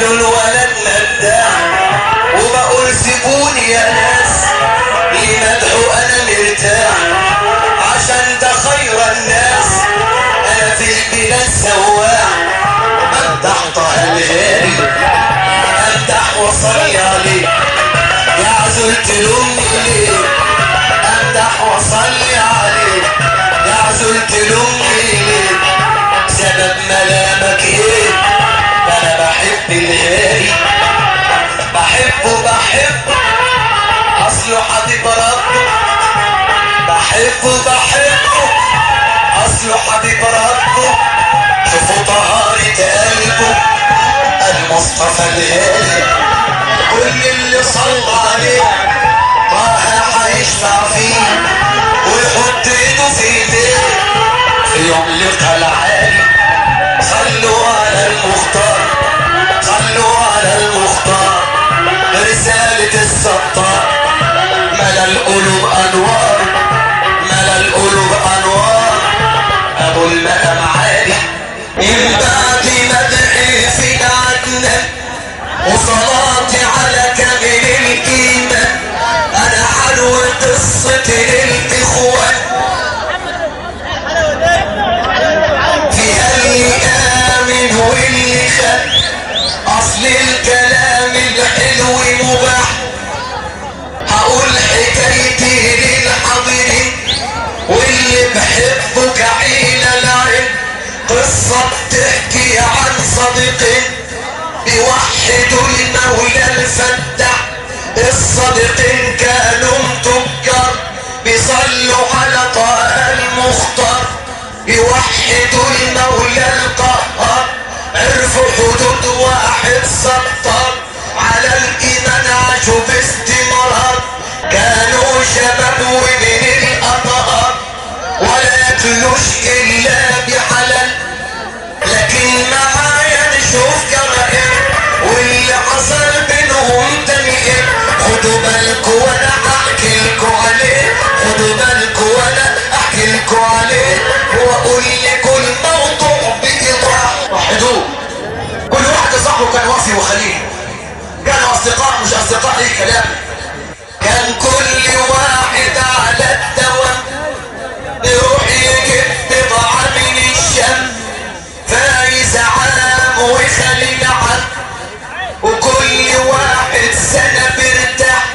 قالوا الولد مداح وبقول سيبوني يا ناس لمدحه انا مرتاح عشان ده خير الناس انا في البلاد سواح امدح طه الهادي امدح وصلي عليه يا عزلت لامي ليه امدح وصلي عليه يا عزلت لامي ليه سبب ملامك ايه ده انا بحب الهادي بحبه بحبه اصله حبيب ربه بحبه بحبه اصله حبيب ربه شوفوا طهارة قلبه المصطفى الهادي كل اللي صلى عليه طه هيشفع فيه ويحط ايده في ايديه في يوم لقى العالي صلوا على المختار صلوا على المختار رسالة الستار ملا القلوب انوار ملا القلوب انوار ابو المقام عالي من بعد مدحي في عدنا وصلاتي على كامل الايمان انا حلو قصتي للاخوان فيها اللي امن واللي خد اصل الكلام الحلو مباح هقول حكايتي للحاضرين واللي بحبه كعيلة العين قصة بتحكي عن صديقين بيوحدوا المولى الفتح الصديقين كانوا تجار بيصلوا على طه المختار يوحدوا المولى القهار عرفوا حدود واحد سطر على الايمان عاشوا باستمرار كانوا شباب ومن الاطهار ولا ياكلوش الا بحلال لكن معايا نشوف جرائم واللي حصل بينهم تنقل خدوا بالكوا وانا احكي لكوا عليه خدوا بالكوا وانا احكي لكوا عليه واقول لكل موضوع بايضاح وحدوه كل واحد صاحبه كان وفي وخليل كانوا اصدقاء مش اصدقاء اي كلام كان كل واحد على الدوام يروح يجيب بضاعة من الشام فايز عام وخليل عام وكل واحد سنة بيرتاح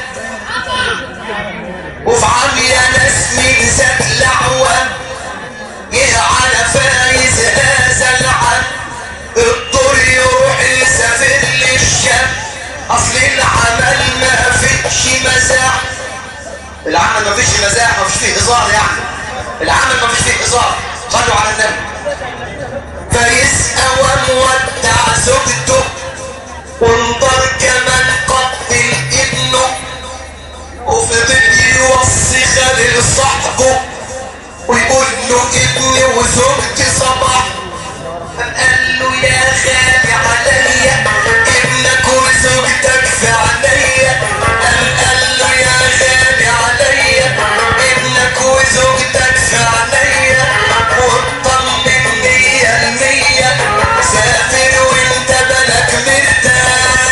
وفي عام يا ناس من ذات العوام جه على فايز هذا العام الدور يروح يسافر للشام اصل العمل ما فيش مزاح العمل ما فيش مزاح ما فيش فيه هزار يعني العمل ما فيش فيه هزار صلوا على النبي فايز اوام ودع زوجته وانظر كمان قتل ابنه وفضل يوصي خليل صاحبه ويقول له ابني وزوجتي صباح قال له يا خالي عليا ابنك وزوجتك في عليا قام قال له يا خالي عليا ابنك وزوجتك في عليا واطمن مية المية سافر وانت بالك مرتاح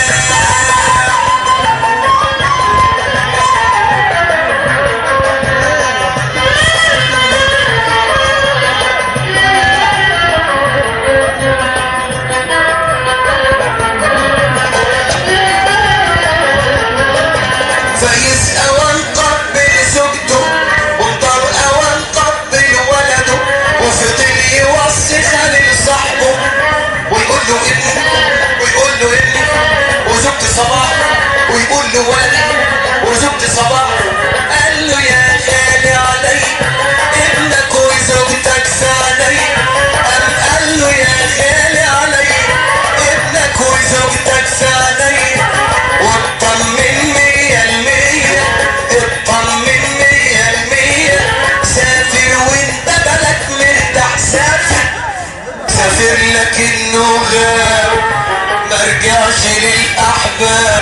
فايز اوان قبل زوجته وانطر اوان قبل ولده وفضل يوصي خليل صاحبه ويقول له ابني ويقول له ابني وزوجتي صباح ويقول له ولدي وزوجتي صباح قال له يا خالي علي ابنك وزوجتك في علي قام قال له يا خالي علي ابنك وزوجتك في علي واطمن مية المية اطمن مية المية سافر وانت بالك مرتاح سافر سافر لكنه غاب مرجعش للأحباب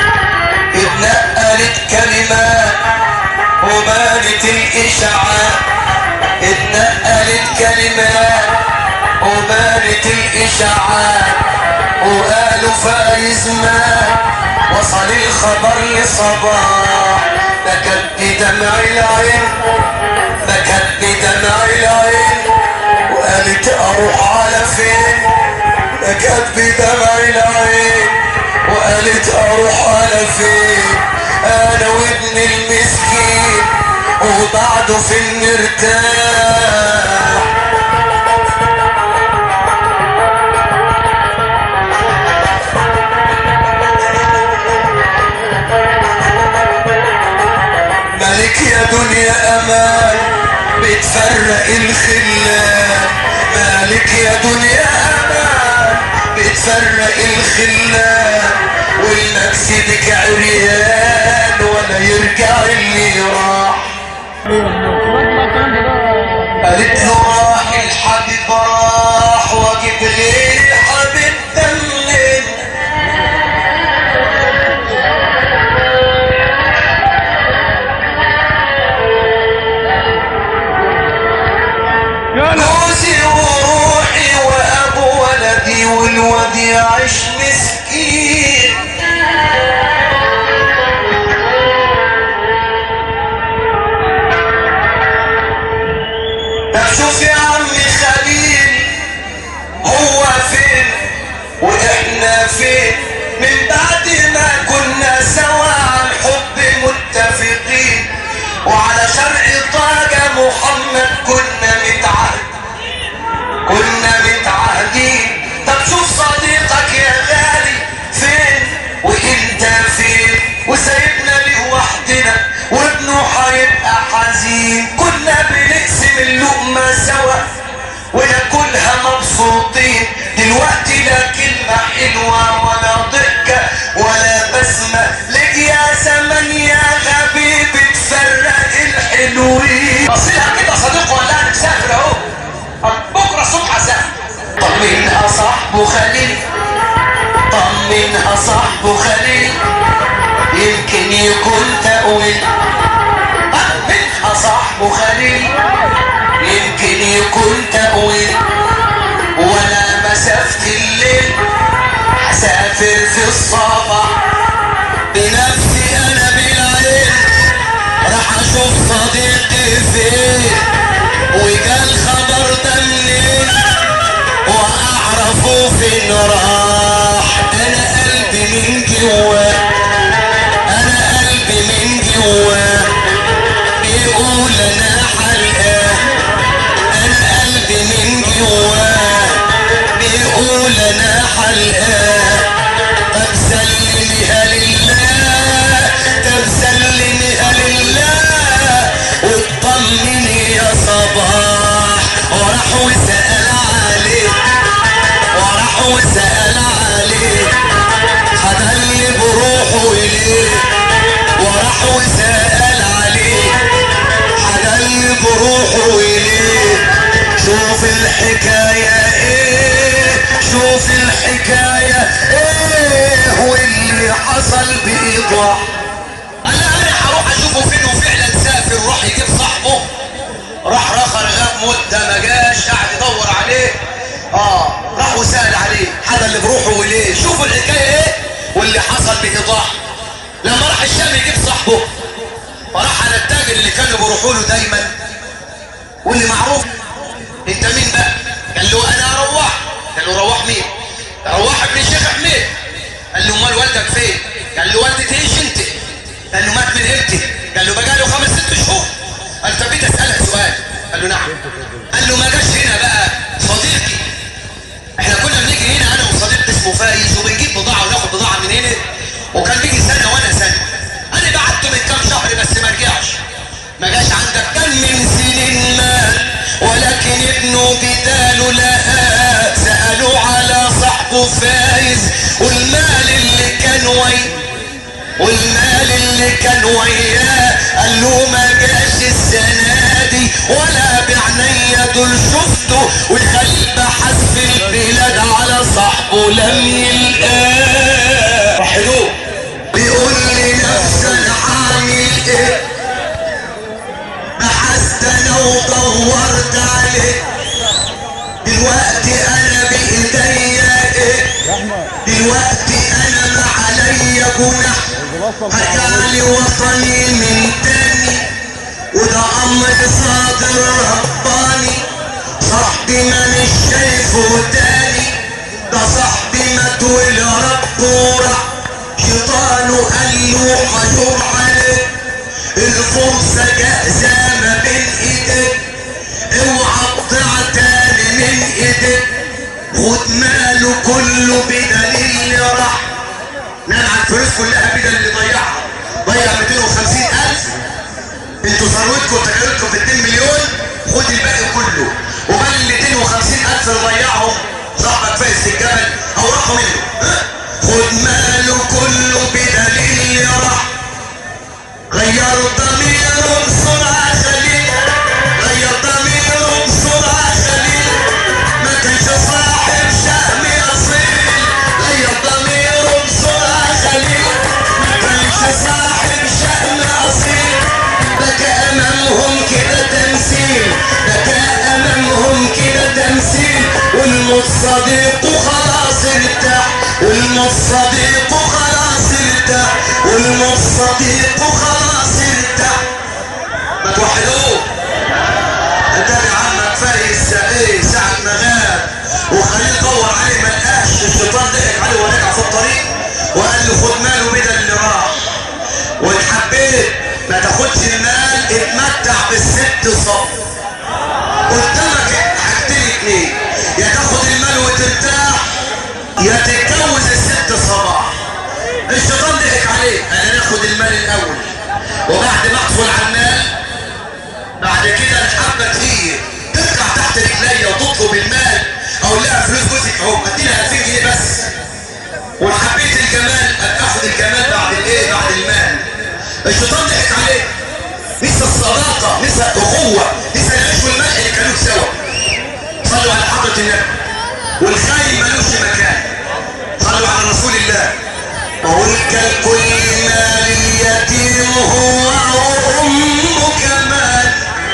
اتنقلت كلمات وبانت الإشاعات اتنقلت كلمات وبانت الإشاعات وقالوا فايز مات وصل الخبر لصباح بكت بدمع العين بكت بدمع العين وقالت اروح على فين بكت بدمع العين وقالت اروح على فين انا وابن المسكين وبعده في النرتاح مالك يا دنيا امان بتفرق الخلان مالك يا دنيا امان بتفرق الخلان والمكسدك عريان ولا يرجع اللي راح قالت له راح الحبيب راح واجيب غير الحبيب دلل جوزي وروحي وابو ولدي والواد يعيش مسكين طب شوف يا عمي خليل هو فين واحنا فين من بعد ما كنا سوا عن حب متفقين وعلى شرع طاقة محمد كنا متعهد كنا متعهدين طب شوف صديقك يا غالي فين وانت فين وسايبنا لوحدنا وابنه هيبقى حزين كنا بنقسم اللقمة سوا وناكلها مبسوطين دلوقتي لا كلمة حلوة ولا ضحكة ولا بسمة لك يا زمن يا غبي بتفرق الحلوين اصلها كده صديق ولا نسافر اهو بكره الصبح اسافر طمنها صاحبه خليل طمنها صاحبه خليل يمكن يكون تأويل طمنها صاحبه خليل يمكن يكون تأويل ولا مسافة الليل هسافر في الصباح بنفسي انا بالعين راح اشوف صديقي فين وجال خبر ده منين واعرفه فين راح انا قلبي من جواه انا قلبي من جواه بيقول انا حلقاه انا قلبي من جواه بيقول انا حلقاه طب سلميها لله طب سلميها لله واطمني يا صباح وراح وسأل عليك وراح وسأل عليك هدلي بروحه إليك وراح وسأل عليك هدلي بروحه إليك شوف الحكاية ايه شوف الحكاية ايه واللي حصل بإيضاح انا انا هروح اشوفه فين وفعلا سافر راح يجيب صاحبه راح رخر غاب مدة ما جاش قاعد يدور عليه اه راح وسأل عليه هذا اللي بروحه وليه شوفوا الحكاية ايه واللي حصل بإيضاح لما راح الشام يجيب صاحبه وراح على التاجر اللي كانوا بيروحوا له دايما واللي معروف انت مين بقى قال له انا رواح قال له رواح مين رواح ابن الشيخ حميد قال له امال والدك فين قال له والدتي ايش انت قال له مات من امتى قال له بقى له خمس ست شهور قال فبيت اسالك سؤال قال له نعم قال له ما جاش هنا بقى صديقي احنا كنا بنيجي هنا انا وصديق اسمه فايز وبنجيب بضاعه وناخد بضاعه من هنا وكان بيجي سنه وانا سنه انا بعته من كام شهر بس ما رجعش ما جاش عندك كان من سنين مات ولكن ابنه بداله لها سألوا على صاحبه فايز والمال اللي كان وي والمال اللي كان وياه قال له ما جاش السنة دي ولا بعينيا دول شفته والخليل بحث في البلاد على صاحبه لم يلقاه حلو بيقول لي نفسك عامل ايه بحثت انا ودورت عليه دلوقتي انا بايديا ايه دلوقتي انا ما عليا جناح هرجعلي وطني من تاني وده امر صادر رباني صاحبي ما مش شايفه تاني ده صاحبي مات والرب وراح شيطانه قال له هشوف عليك الفرصة جاهزة ما بين ايديك اوعى تضيع تاني من ايديك خد ماله كله بدليل اللي راح نام على الفلوس كلها بدل اللي ضيعها ضيع 250 الف انتوا ثروتكم تكلفتكم في 2 مليون خد الباقي كله وبال ال 250 الف اللي ضيعهم صاحبك فايز في الجبل او راحوا منه ها؟ خد ماله كله بدليل اللي راح غير ضميره بسرعة خليل غير ضميره بسرعة خليل ما كانش صاحب شهم أصيل غير ضميره بسرعة خليل ما كانش صاحب شهم أصيل بكى أمامهم كده تمثيل بكى أمامهم كده تمثيل والموت صديقه خلاص ارتاح والموت صديقه خلاص ارتاح والموت صديقه خلاص ارتاح ما توحدوه اتاري عمك فايز ايه ساعة ما غاب وخليه دور عليه ما لقاش الشيطان ضحك عليه ورجع في الطريق وقال له خد ماله بدل اللي راح وان حبيت ما تاخدش المال اتمتع بالست صف قدامك حاجتين اتنين يا تاخد المال وترتاح يا تتجوز الست صباح الشيطان ضحك عليه انا ناخد المال الاول وبعد ما احصل على المال بعد كده الحبه تيجي تطلع تحت رجليا وتطلب المال اقول لها فلوس جوزك اهو اديلها 2000 جنيه بس وحبيت الجمال اخد الجمال بعد الايه بعد المال الشيطان ضحك عليه نسى الصداقه نسى الاخوه نسى العيش والملح اللي كانوا سوا صلوا على حضره النبي والخاين ملوش مكان صلوا على رسول الله وقل كل مال اليتيم هو وامه كمان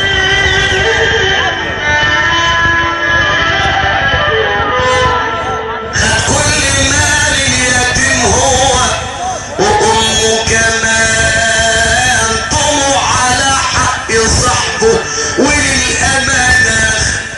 خد كل مال اليتيم هو وامه كمان طمع على حق صاحبه وللامانه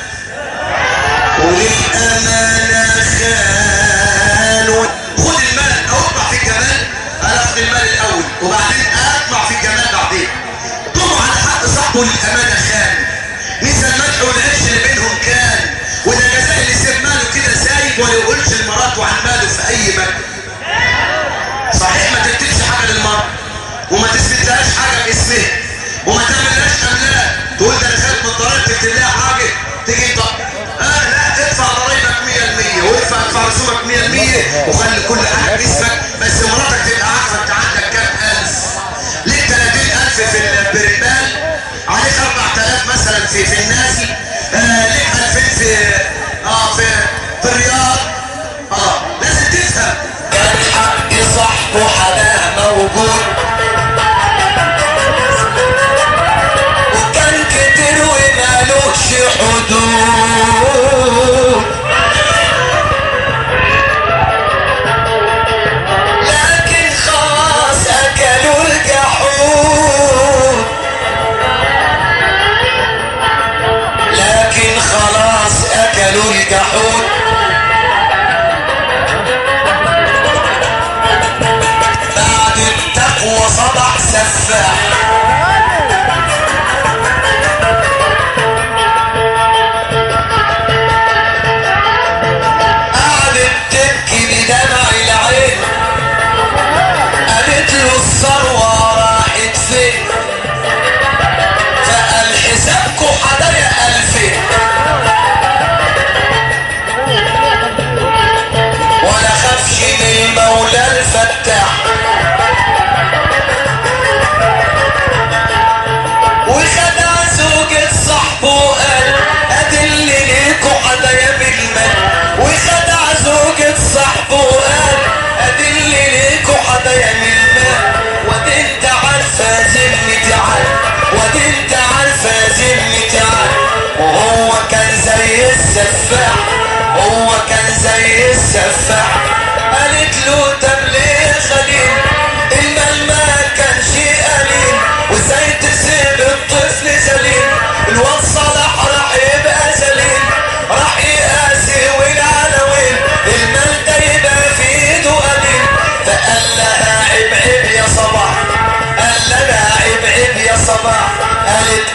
وللامانه خان خد المال او اطمع في الجمال انا اخد المال الاول وبعدين اطمع في الجمال بعدين طمع على حق صاحبه للامانه خان نسى المدح والعيش اللي بينهم كان وده جزاء اللي سيب ماله كده سايب ولا يقولش لمراته عن ماله في اي مكان صحيح ما تكتبش حاجه للمرأة وما تثبتلهاش حاجه باسمها وما تعملهاش املاك تقول ده انا خايف من الضرايب تكتب لها حاجه تيجي طب اه لا ادفع ضرايبك 100% وادفع ادفع رسومك 100% وخلي كل حاجه باسمك بس مراتك تبقى عارفه انت عندك كام الف ليه 30000 في البريبال عليك 4000 مثلا في في النازي آه ليك 2000 في اه في في الرياض اه لازم تفهم كان حق صاحبه حماه موجود وكان كتير ومالوش حدود لكن خلاص اكلوا الجحود لكن خلاص اكلوا الجحود بعد التقوى صبح سفاح قعدت تبكي بدمع العين قالت له الثروة راحت فين فقال حسابكوا حدايا ألفين ولا خافش من المولى الفتاح وخدع زوجة صاحبه وقال ادل ليكوا حدايا بالمال وخدع زوجة صاحبه وقال ادل ليكوا حدايا بالمال ودي انت عارفة ذمتي عال ودي انت عارفة ذمتي عال وهو كان زي السفاح هو كان زي السفاح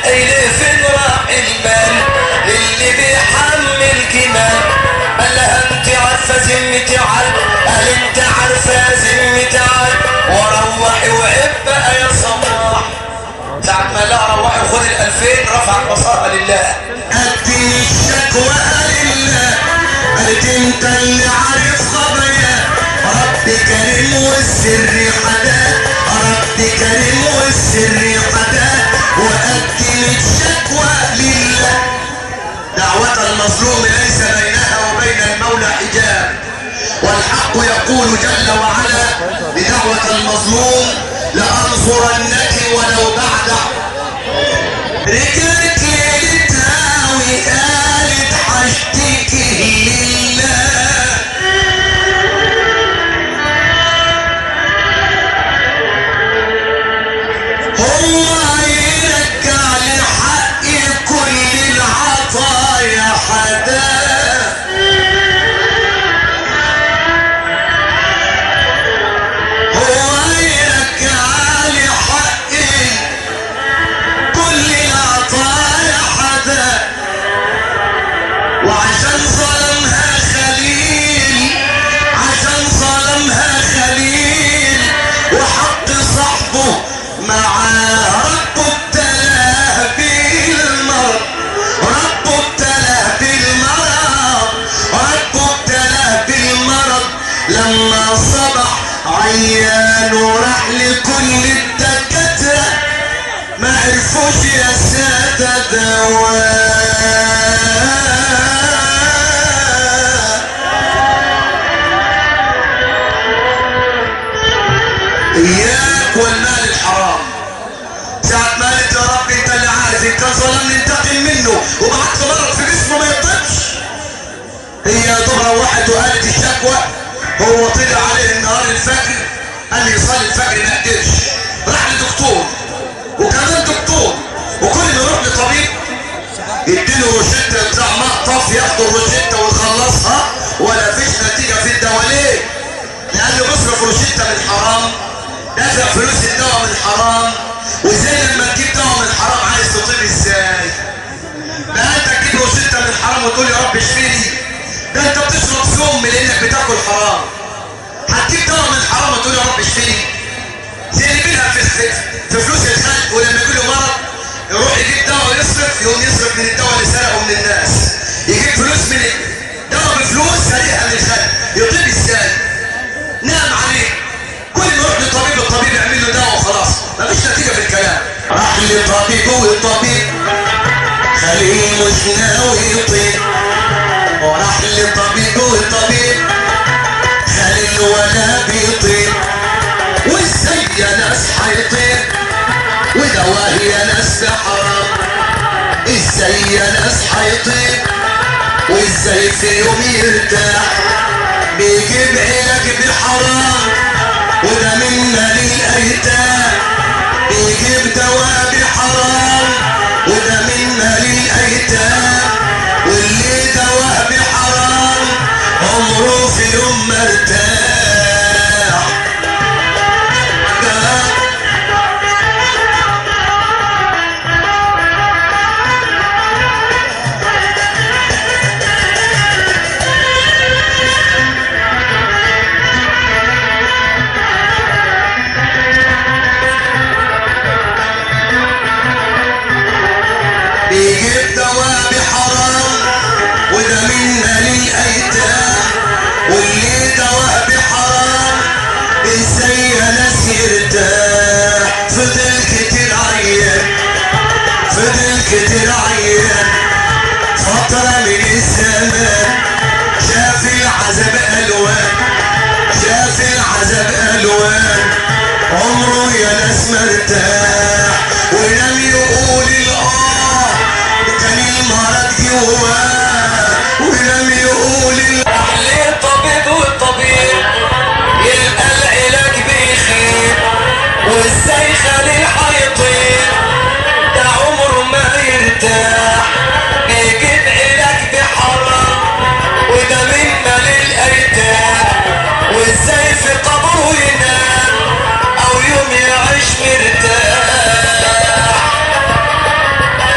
قايل فين راح البال اللي بيحمل كمان قال لها انت عارفه ذمتي عال قال انت عارفه ذمتي عال وروحي وعب بقى يا صباح ساعة ما لا روحي وخد الألفين رفع بصرها لله أدي الشكوى لله قالت انت اللي عارف خبايا رب كريم والسر حدا رب كريم والسر حدا وأدي الشكوى لله دعوة المظلوم ليس بينها وبين المولى حجاب والحق يقول جل وعلا بدعوة المظلوم لأنصرنك ولو بعد رجعت ليلتها وقالت حشتكي لله هو يرجع لحقي كل العطايا حدا هو يرجع لحقي كل العطايا حدا وعشان ظلمها خليل عشان ظلمها خليل وحط صاحبه معاه ربه ابتلاه بالمرض ربه ابتلاه بالمرض ربه ابتلاه بالمرض لما صبح عيان وراح لكل الدكاتره ما عرفوش يا سادة دواء إياك والمال الحرام ساعة ما قالت يا رب انت اللي عارف ان كان ظلمني انتقم منه وبعت مرض في جسمه ما يطبش هي يا دوب روحت وقالت الشكوى هو طلع عليه النهار الفجر قال لي يصلي الفجر ما قدرش راح لدكتور وكمان دكتور وكل ما يروح لطبيب يديله روشته بتاع مقطف ياخد الروشته ويخلصها ولا فيش نتيجه في الدواء ليه؟ لانه بيصرف روشته من حرام دافع فلوس الدواء من حرام وزي لما تجيب دواء من حرام عايز تطيب ازاي؟ ده انت تجيب روشته من حرام وتقول يا رب اشفيني ده انت بتشرب سم لانك بتاكل حرام هتجيب دواء من حرام وتقول يا رب اشفيني زي اللي منها في في في فلوس الخلق ولما يجي له مرض يروح يجيب دواء ويصرف يقوم يصرف من الدواء اللي سرقه من الناس يجيب فلوس من دواء بفلوس سريعه من الخلق يطيب ازاي؟ نام عليه كل ما يروح للطبيب الطبيب يعمل له دواء وخلاص مفيش نتيجه في الكلام راح لطبيب والطبيب خليه مش ناوي يطيب وراح لطبيب والطبيب خليه ولا بيطيب وازاي يا ناس حيطير ودواه يا ناس بحرام ازاي يا ناس حيطير وازاي في يوم يرتاح بيجيب علاج بحرام وده منا للايتام بيجيب دواء بحرام وده منا للايتام واللي دواء بحرام عمره في يوم ما ارتاح ده بيجيب دواء بحرام وده منا للايتام واللي دواء بحرام ازاي يا ناس يرتاح فضل كتير عيان فضل كتير عيان فترة من الزمان شاف العذاب الوان شاف العذاب الوان عمره يا ناس ما ارتاح ولم يقول الاه كان المرض جواه ولم يقول الاه راح للطبيب والطبيب يلقى العلاج بيخير وازاي خليه حيطير ده عمره ما يرتاح بيجيب علاج بحرام وده منا للايتام وازاي في قبره ينام او يوم يعيش مرتاح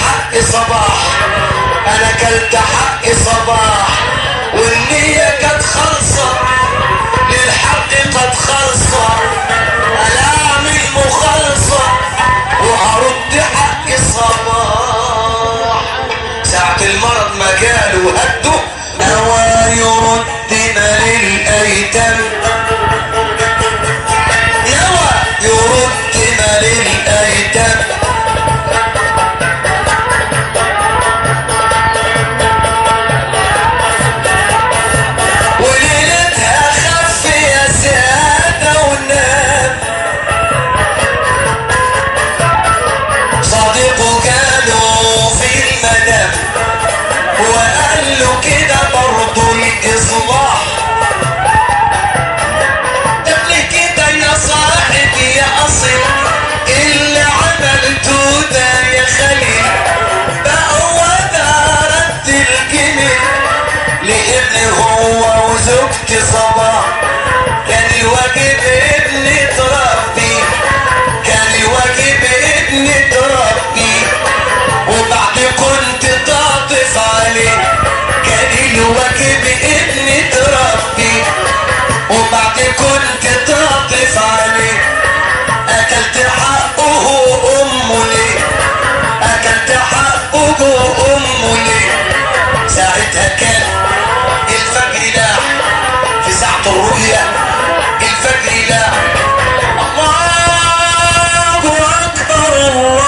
حق صباح انا كلت حق صباح والنية كانت خالصة للحق قد خالصة انا اعمل مخالصة وهرد حق صباح ساعة المرض ما جاله هده أوا يرد مال الأيتام يوا يرد مال الأيتام وليلتها خف يا سادة ونام صديقه كانوا في المنام وقال له كده برضه الإصلاح طب ليه كده يا صاحبي يا أصيل اللي عملته ده يا خليل بقى هو ده رد الجميل لابني هو وزوجتي صباح كان الواجب ابني تربي كان الواجب ابني تربي وبعد كنت تعطف عليه كان الواجب ابني تربي وبعد كنت تعطف عليه اكلت حقه امه ليه اكلت حقه امه ليه ساعتها كان الفجر لاح في ساعة الرؤيا الفجر لاح الله أكبر الله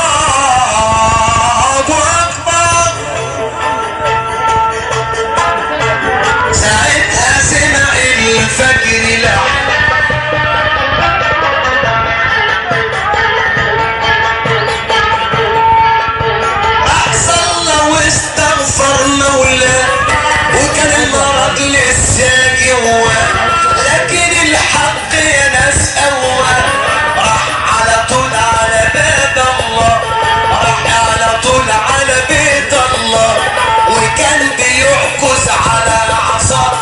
أكبر ساعتها سمع الفجر لاح راح صلى واستغفر مولاه وكان المرض لسه جواه لكن الحق يا ناس قواه راح على طول على باب الله راح على طول على بيت الله وكان بيعكس على عصاه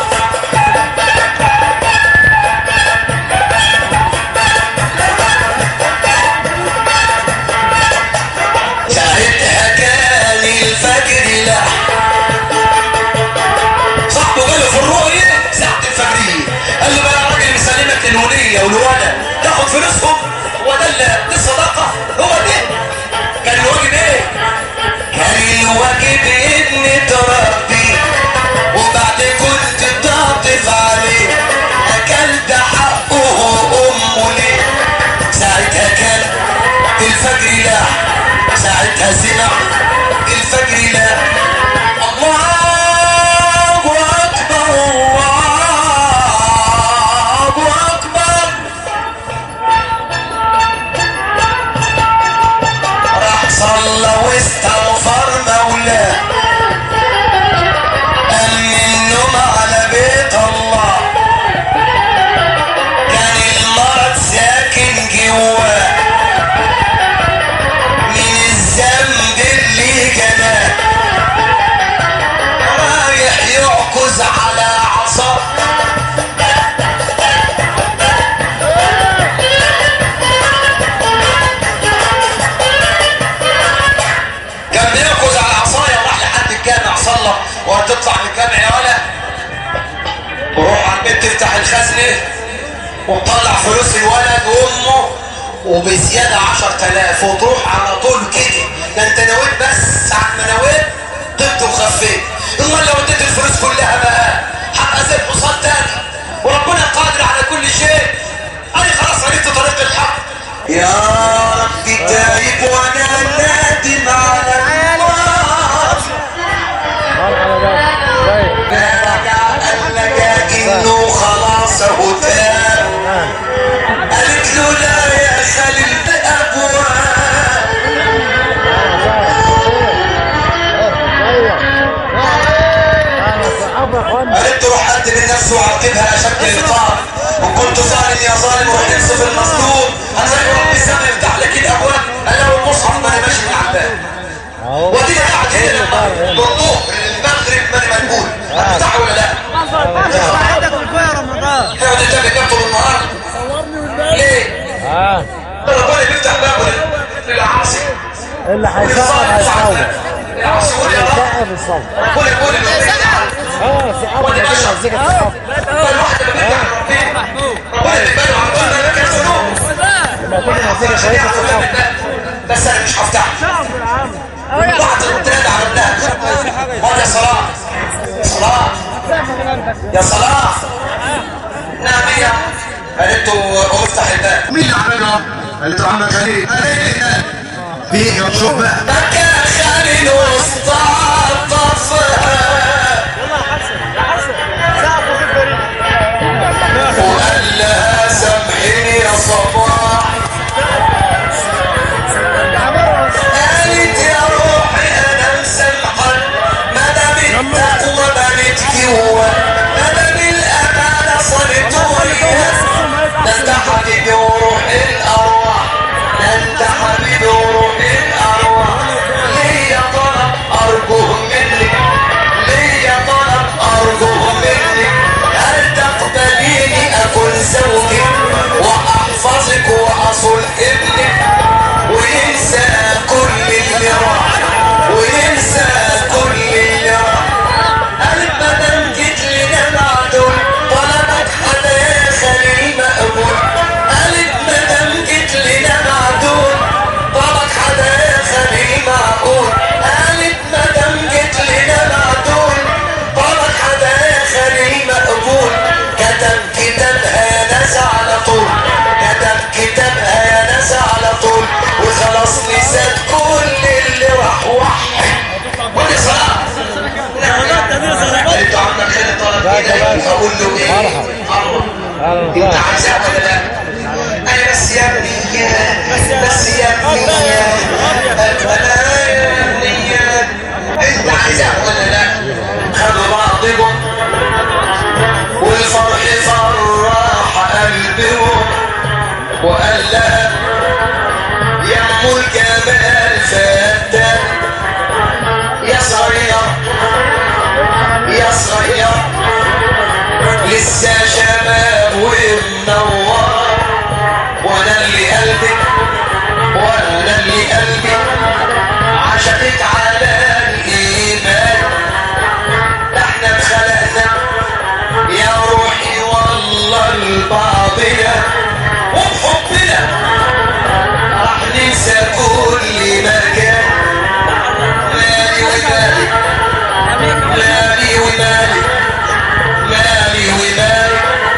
ساعتها كان الفجر لا صاحبه قاله في الرؤية ساعة الفجرية قال له بقى يا راجل مسلمك الولية والولد تاخد فلوسهم هو ده اللي- الصداقة هو ده كان الواجب ايه؟ كان الواجب ابن تربي وبعد كنت تعطف عليه اكلت حقه امه ليه ساعتها كان الفجر لا ساعتها سمع الفجر لا الله اكبر الله اكبر راح صلى واستغفر مولاه قام من النوم على بيت الله كان المرض ساكن جواه من الذنب اللي جناه رايح يعكز على عصاه كان بيعكز على عصايه وراح لحد الجامع صلى وهتطلع من الجامع يا ولا وروح على البيت تفتح الخزنه وتطلع فلوس الولد وامه وبزياده 10000 وتروح على طول كده ده انت نويت بس ساعه ما نويت طبت وخفيت امال لو اديت الفلوس كلها بقى هبقى زي الحصان تاني وربنا قادر على كل شيء انا خلاص عرفت طريق الحق يا رب تايب وانا نادم على الله قال لك انه خلاص اهو تاب قالت له لا يا خليل ابواب قالت له روح قدم النفس وعاقبها اشد العقاب وكنت ظالم يا ظالم روح انصف المظلوم انا زي رب السماء يفتح لك الابواب انا والمصحف ما انا ماشي من على الباب ودينا قاعد هنا لما بالظهر المغرب ما انا منقول هتفتح ولا لا؟ عندك الفوق يا رمضان تقعد تتابع كام طول النهار؟ ليه؟ اه ربنا بيفتح بابه للعاصي اللي هيسقف هيصوت قول يا رب هيسقف الصوت قول قول اه سقف ودي كده بشر. مزيكا الصوت الواحد لما بيرجع ربنا ربنا اللي باله على طول انا كان ذنوب لما تيجي مزيكا عشان كويسه يعرف سقف قدام بس انا مش هفتحه بعض الرجاله عملناها قال يا صلاح صلاح يا صلاح نعم يا قالت له قوم افتح الباب مين اللي عملها؟ قالت له عمك خليل خليل بيجي وشوف بقى بكى خليل واستعطف وقال لها سامحيني يا صباح قالت يا روحي انا مسامحك ما دام التقوى بنت جوا ما دام الامانه صارت وياك ده انت حبيبي وروح الارواح ده انت حبيبي وروح الارواح ليا طلب ارجوه منك ليا طلب ارجوه منك هل تقبليني اكون زوجك واحفظك واصل ابنك وينسى كل اللي راح وينسى كل اللي راح قال ما دام جيت لنا معدول طلبك حدا يا خليل مقبول قالت ما دام جيت لنا معدول طلبك حدا يا خليل معقول قالت ما دام جيت لنا معدول طلبك حدا يا خليل مقبول كتب كتابها يا ناس على طول كتب كتابها يا ناس على طول وخلاص نسيت كل اللي راح وحي قول صلاح انت عندك خير طلب كده اقول له ايه مرحبا انت عايزها ولا لا انا بس يا ابني يا بس يا ابني يا انا يا ابني يا انت عايزها ولا لا خدوا بعضهم والفرح فرح قلبهم وقال لها يا ام الجمال فتان يا صغير يا صغير لسه شباب ومنور وانا اللي قلبي وانا اللي قلبي عشقك على الايمان ده احنا اتخلقنا يا روحي والله لبعضنا وبحبنا راح ننسى كل مكان مالي ومالي مالي ومالي مالي ومالي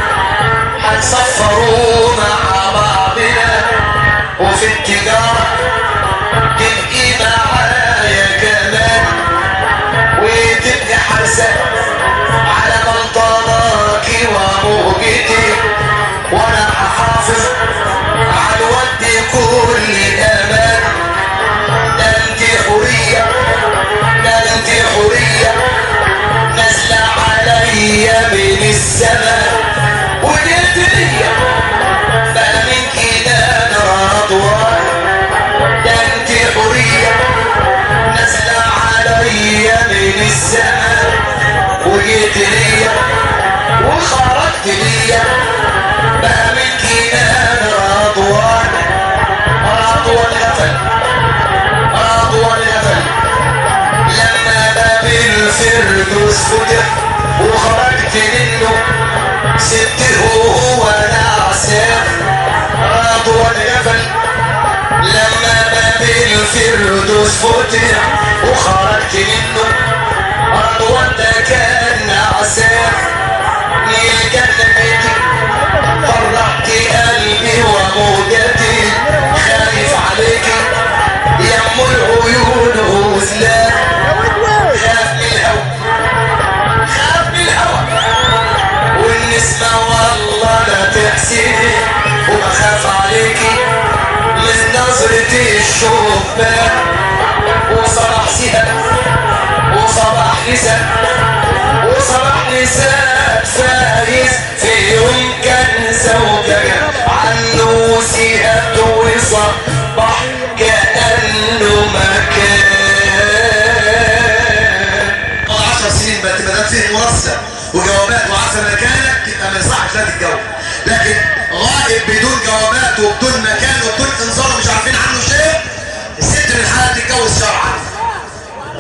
هنسفروا مع بعضنا وفي التجارة تبقي معايا كمان وتبقي حرسة على بلطانك وموجتي وانا هحافظ على الود كل امان ده انت حرية ده انت حرية نازلة عليا من السماء وديتية بقى من كده انا رضوان ده انت حرية نازلة عليا من السماء وجيت ليا وخرجت ليا بقى من كده انا رضوان رضوان غفل رضوان غفل لما باب الفردوس فتح وخرجت منه سبته هو نعسان رضوان غفل لما باب الفردوس فتح وخرجت منه رضوان ده كان نعسان الجنة بيتي فرحت قلبي وموجتي خايف عليكي يا ام العيون غزلان خاف من الهوى خاف من الهوى والنسمة والله لا تحسدي وبخاف عليكي من نظرة الشبان وصباح سهل وصباح نساء وصباح نساء فايز في يوم كان زوجك عنه سيئة وصباح كأنه مكان عشر سنين بقت ما دام فيه مرسل وجوابات وعارفه مكانك يبقى ما يصحش لا تتجوز لكن غائب بدون جوابات وبدون مكان وبدون انذار ومش عارفين عنه شيء الست من حالة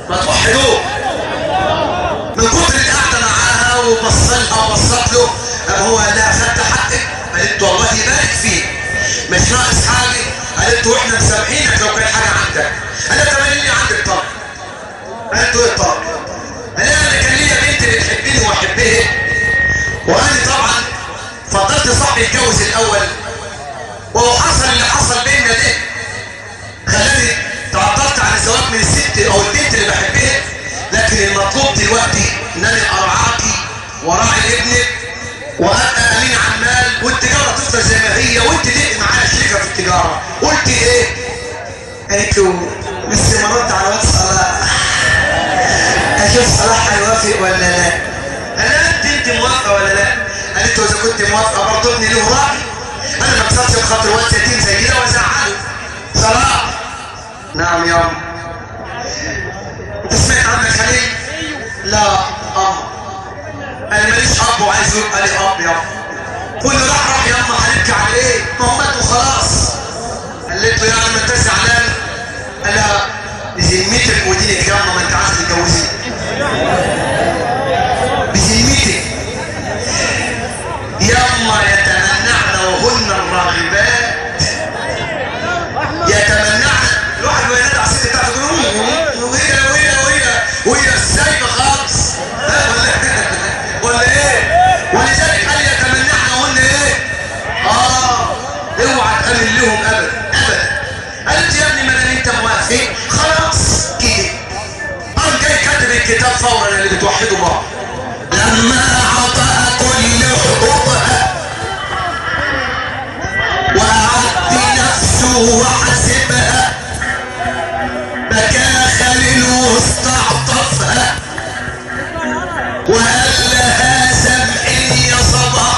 ما توحدوه من كتر القعده معاها وبصلها وبصت له قام هو قال لها خدت حقك قالت له الله يبارك فيك مش ناقص حاجه قالت له واحنا مسامحينك لو كان حاجه عندك قال لها طب اللي عندك طلب قالت له ايه الطلب؟ قال لها انا كان ليا بنت بتحبني واحبها وانا طبعا فضلت صاحبي يتجوز الاول وهو حصل اللي حصل بيننا ده خلاني تعطلت عن الزواج من الست او البنت اللي بحبها لكن المطلوب دلوقتي ان انا ارعاكي وراعي ابنك وابقى امين على المال والتجاره تفضل زي ما هي وانت تبقي معايا شريكه في التجاره قلت ايه؟ قالت له لسه ما رد على واتس صلاح اشوف صلاح هيوافق ولا لا؟ انا انت انت موافقه ولا لا؟ قالت له اذا كنت موافقه برضه ابني له راي انا ما اكسرش بخاطر واد يتيم زي كده وازعله صلاح نعم يا أم. انت سمعت عنك خليل؟ لا اه انا ماليش اب وعايز يبقى لي اب يا كل راح راح يا اما هنبكي على ايه؟ ما هو مات وخلاص قالت له يعني ما انت زعلان؟ قال لها بذمتك ودينك يا اما ما انت عايز تتجوزي بذمتك ياما يتمنعن وهن الراغبات يتمنعن الواحد وهي نادى على الست بتاعته يقول وهي وهي وهي وهي سايبه خالص ها ولا ولا ايه؟ ولذلك قال يتمنعن وهن ايه؟ اه اوعى تامن لهم ابدا ابدا قالت يا ابني ما دام انت موافق خلاص كده قام جاي كاتب الكتاب فورا اللي بتوحدوا بعض لما عطى كل حقوقها وأعد نفسه وحسبها بكى خليل واستعطفها وقال لها سامحني يا صباح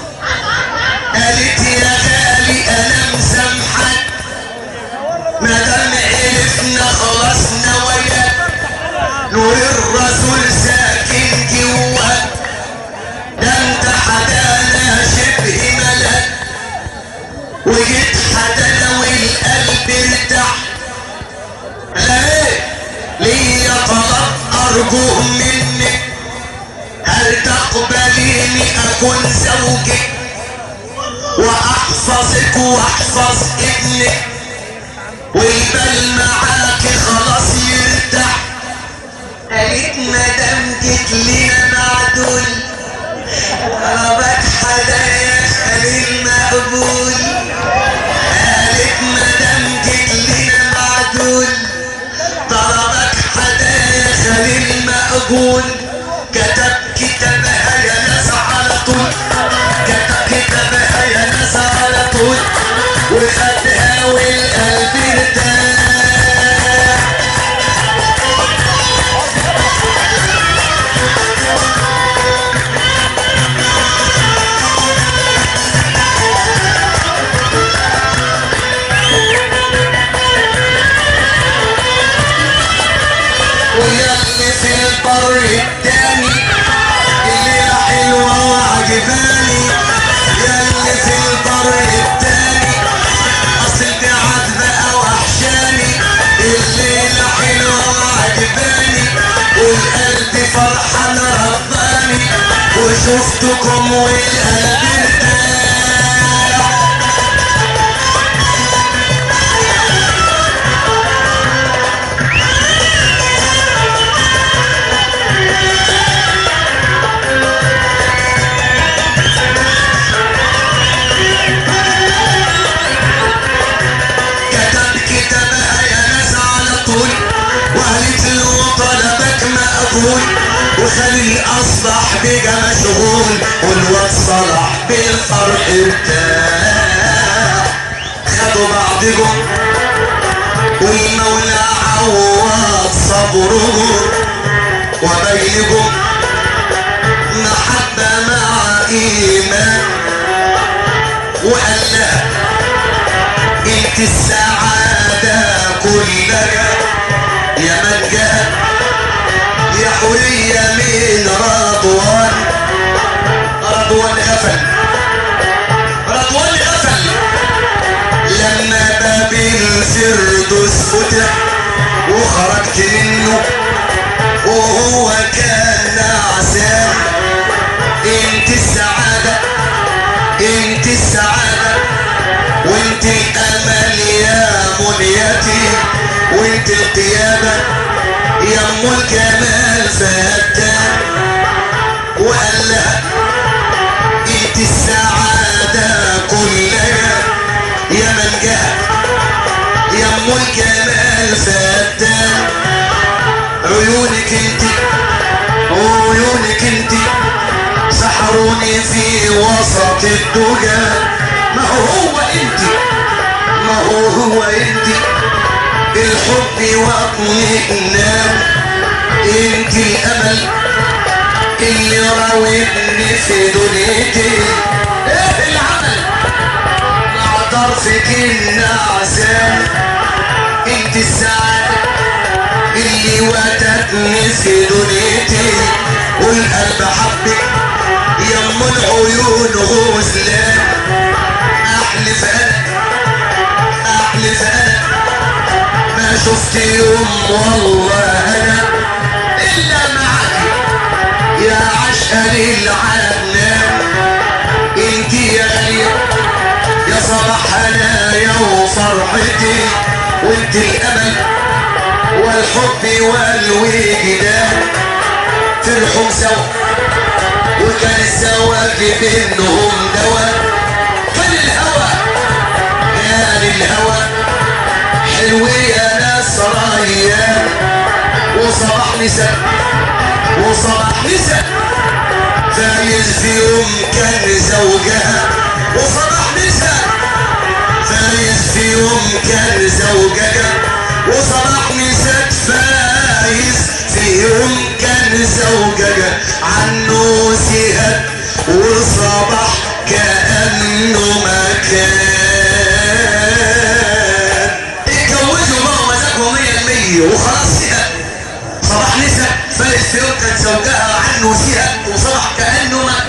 قالت يا غالي انا مسامحك ما دام عرفنا خلاص نواياك نور الرسول ساكن جواك ده انت حدانا شبه ملك وجيت حدانا والقلب ارتاح ليه ليا طلب ارجوه منك هل تقبليني اكون زوجك واحفظك واحفظ ابنك والبال معاك خلاص يرتاح قالت مدام جيت لنا معدول طلبك حدايا خليل مقبول قالت مدام جيت لنا معدول طلبك حدايا خليل مقبول كتب كتابها يا ناس على طول كتب كتابها يا ناس على طول وخدها والقلب ارتاح ويا اللي في البر التاني الليلة حلوة وعجباني يا اللي في البر التاني اصل البعاد بقى وحشاني الليلة حلوة وعجباني والقلب فرحان رباني وشفتكم والقلب ارتاح كتب كتابها يا ناس على طول وقالت له طلبك مقبول وخليل اصبح بقى مشغول والواد صلاح بالفرح ارتاح خدوا بعضهم والمولى عوض صبرهم وبينهم محبة مع إيمان وقال لها انت السعادة كلها يا من جاء يا حورية من رضوان رضوان غفل رضوان غفل لما باب الفردوس فتح وخرجت منه وهو كان نعسان انت السعادة انت السعادة وانت الامل يا منيتي وانت القيادة يا ام الجمال فتان وقال لها انت السعادة كلها يا من جاء يا ام الجمال فتان عيونك انت وعيونك انت سحروني في وسط الدجى ما هو هو انت ما هو هو انت الحب واطمئنان انت الامل اللي راودني في دنيتي ايه العمل مع طرفك النعسان انت السعادة اللي وتتني في دنيتي والقلب حبك يا ام العيون غزلان احلف انا احلف انا ما شفت يوم والله انا الا معك يا عشق للعنان انت يا غالية يا صباح هنايا وفرحتي وانت الامل والحب والوجدان فرحوا سوا وكان الزواج بينهم دواء كان الهوى كان الهوى حلو يا ناس ريان وصباح نساء وصباح نساء فايز في يوم كان زوجها وصباح نساء فايز في يوم كان زوجها وصباح نساء فايز في يوم كان زوجها عنه سهد وصباح كأنه ما كان اتجوزوا بقى مزاجهم مية المية وخلاص سهد صباح نساء فايز في يوم كان زوجها عنه سهد وصباح كأنه ما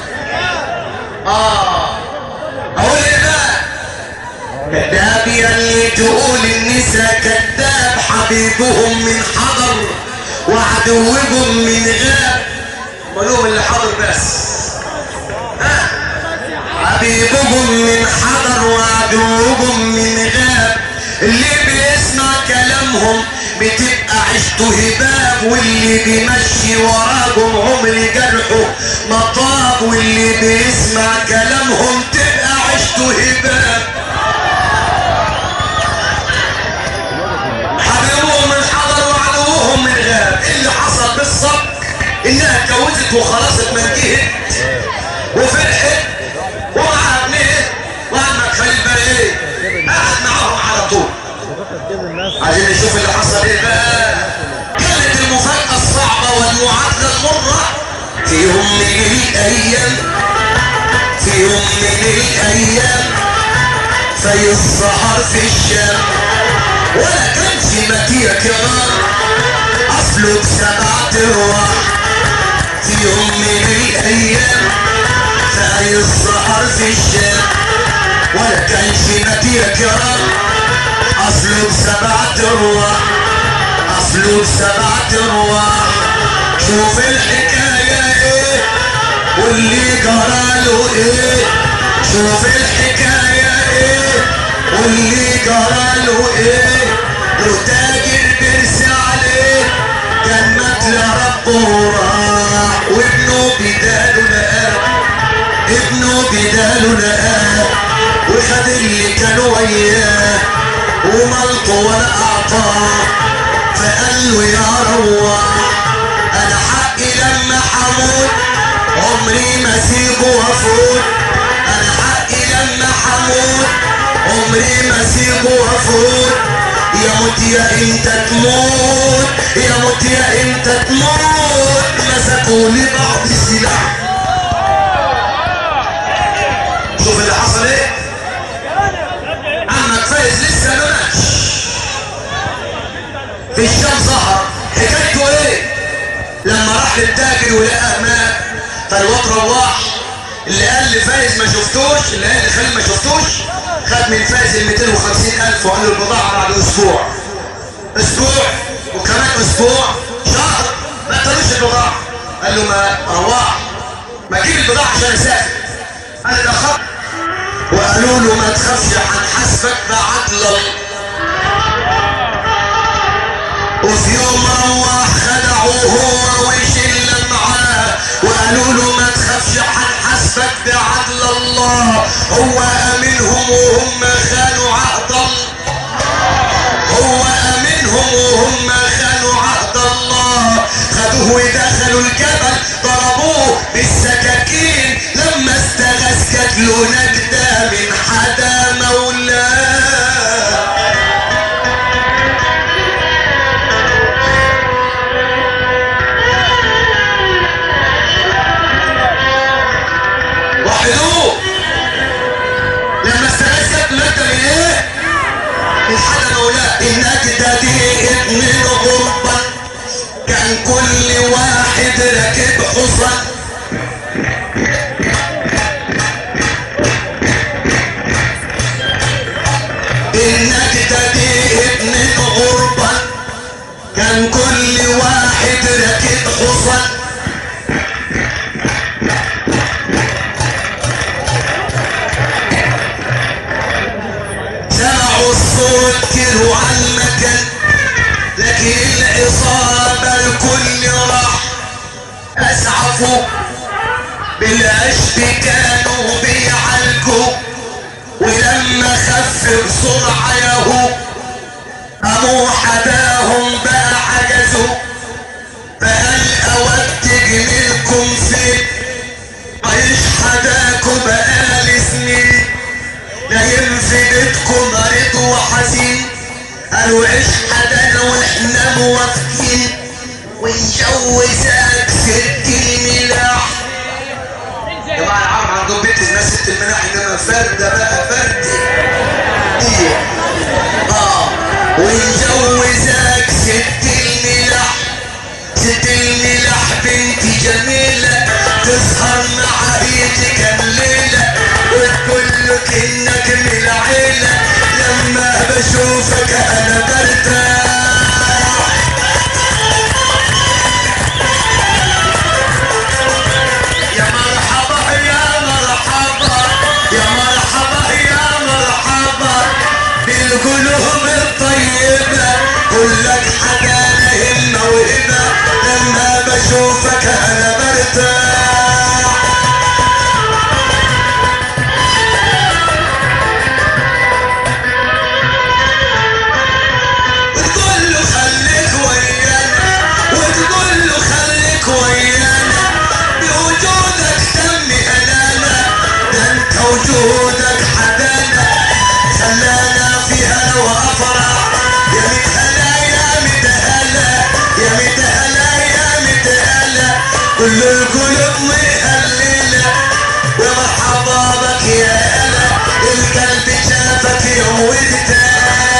اه اقول ايه بقى كذاب يلي تقول النساء كذاب حبيبهم من حضر وعدوهم من غاب مالهم اللي حضر بس ها حبيبهم من حضر وعدوهم من غاب اللي بيسمع كلامهم بتبقى عشته هباب واللي بيمشي وراهم عمر جرحه مطاب واللي بيسمع كلامهم تبقى عشته هباب حبيبهم من حضر وعدوهم من غاب اللي حصل بالصبر انها اتجوزت وخلاص اتمنجهت وفرحت ومعاها ابنها وعمك خليل بقى ايه قاعد معاهم على طول عايزين نشوف اللي حصل ايه بقى كانت المفاجأة الصعبة والمعادلة المرة في يوم من الايام في يوم من الايام في السهر في الشام ولا كانش مكية كرار اصله بسبعة ارواح في يوم من الايام في السهر في الشام ولا كانش مكية كرار اصله بسبعة ارواح اصله بسبعة ارواح شوف الحكاية ايه واللي جراله ايه شوف الحكاية ايه واللي جراله ايه له تاجر بيرسي عليه كان مات لربه وراح وابنه بداله لقاه ابنه بداله لقاه وخد اللي كانوا وياه وملطه ولا اعطاه فقال له يا روح انا حقي لما حموت عمري ما سيبه وافوت انا حقي لما حموت عمري ما سيبه وافوت يا موت يا انت تموت يا موت يا انت تموت مسكوا لي بعض السلاح شوف اللي حصل ايه عمك فايز لسه ما ماتش في الشام ظهر حكايته ايه لما راح للتاجر ولقاه مات فالواد رواح اللي قال لفايز ما شفتوش اللي قال لخالد ما شفتوش خد من فايز ال 250 الف وقال له البضاعه بعد اسبوع اسبوع وكمان اسبوع شهر ما تقولش البضاعة قال له ما رواح ما تجيب البضاعة عشان اسافر انا اتأخرت وقالوا له ما تخافش هنحاسبك بعدل الله وفي يوم روح خدعوه هو وشلة معاه وقالوا له ما تخافش هنحاسبك بعدل الله هو امنهم وهم خانوا عهد الله هو امنهم وهم خانوا عهد الله خدوه ودخلوا الجبل ضربوه بالسكاكين لما استغاث جات له نجدة من حدا مولاه وحدوه لما استغاث جات له نجدة من ايه؟ من حدا مولاه النجدة دي ابن الغربة كان كل واحد راكب حصان النجدة دي ابن الغربة كان كل واحد راكب حصان سمعوا الصوت كيلو على المكان لكن العصابة الكل راح أسعفوا بالعشب كانوا بيعالجوا ولما خف بسرعة يهو قاموا حداهم بقى عجزوا فقال أودج منكم فين عيش حداكم بقالي سنين نايم في بيتكم مريض وحزين قالوا عيش حدانا واحنا موافقين ونجوزك ست الملاح يا جماعه العرب عندهم بنت اسمها ست الملاح انما فرده بقى فردي ايه اه ونجوزك ست الملاح ست الملاح بنت جميلة تسهر مع ايدك الليلة وتقول لك انك من العيلة لما بشوفك انا برتاح يا مرحبا يا مرحبا يا مرحبا يا مرحبا بالقلوب الطيبة كلك حنان همة وهبة لما بشوفك انا برتاح وتقول له خليك ويانا وتقول له خليك ويانا بوجودك دمي انانا ده انت وجودك حدانا خلانا في هلا وافرح يا متهلا يا متهلا يا متهلا يا متهلا كل القلوب مهللة ومرحبا بك يا هلا القلب شافك يوم وارتاح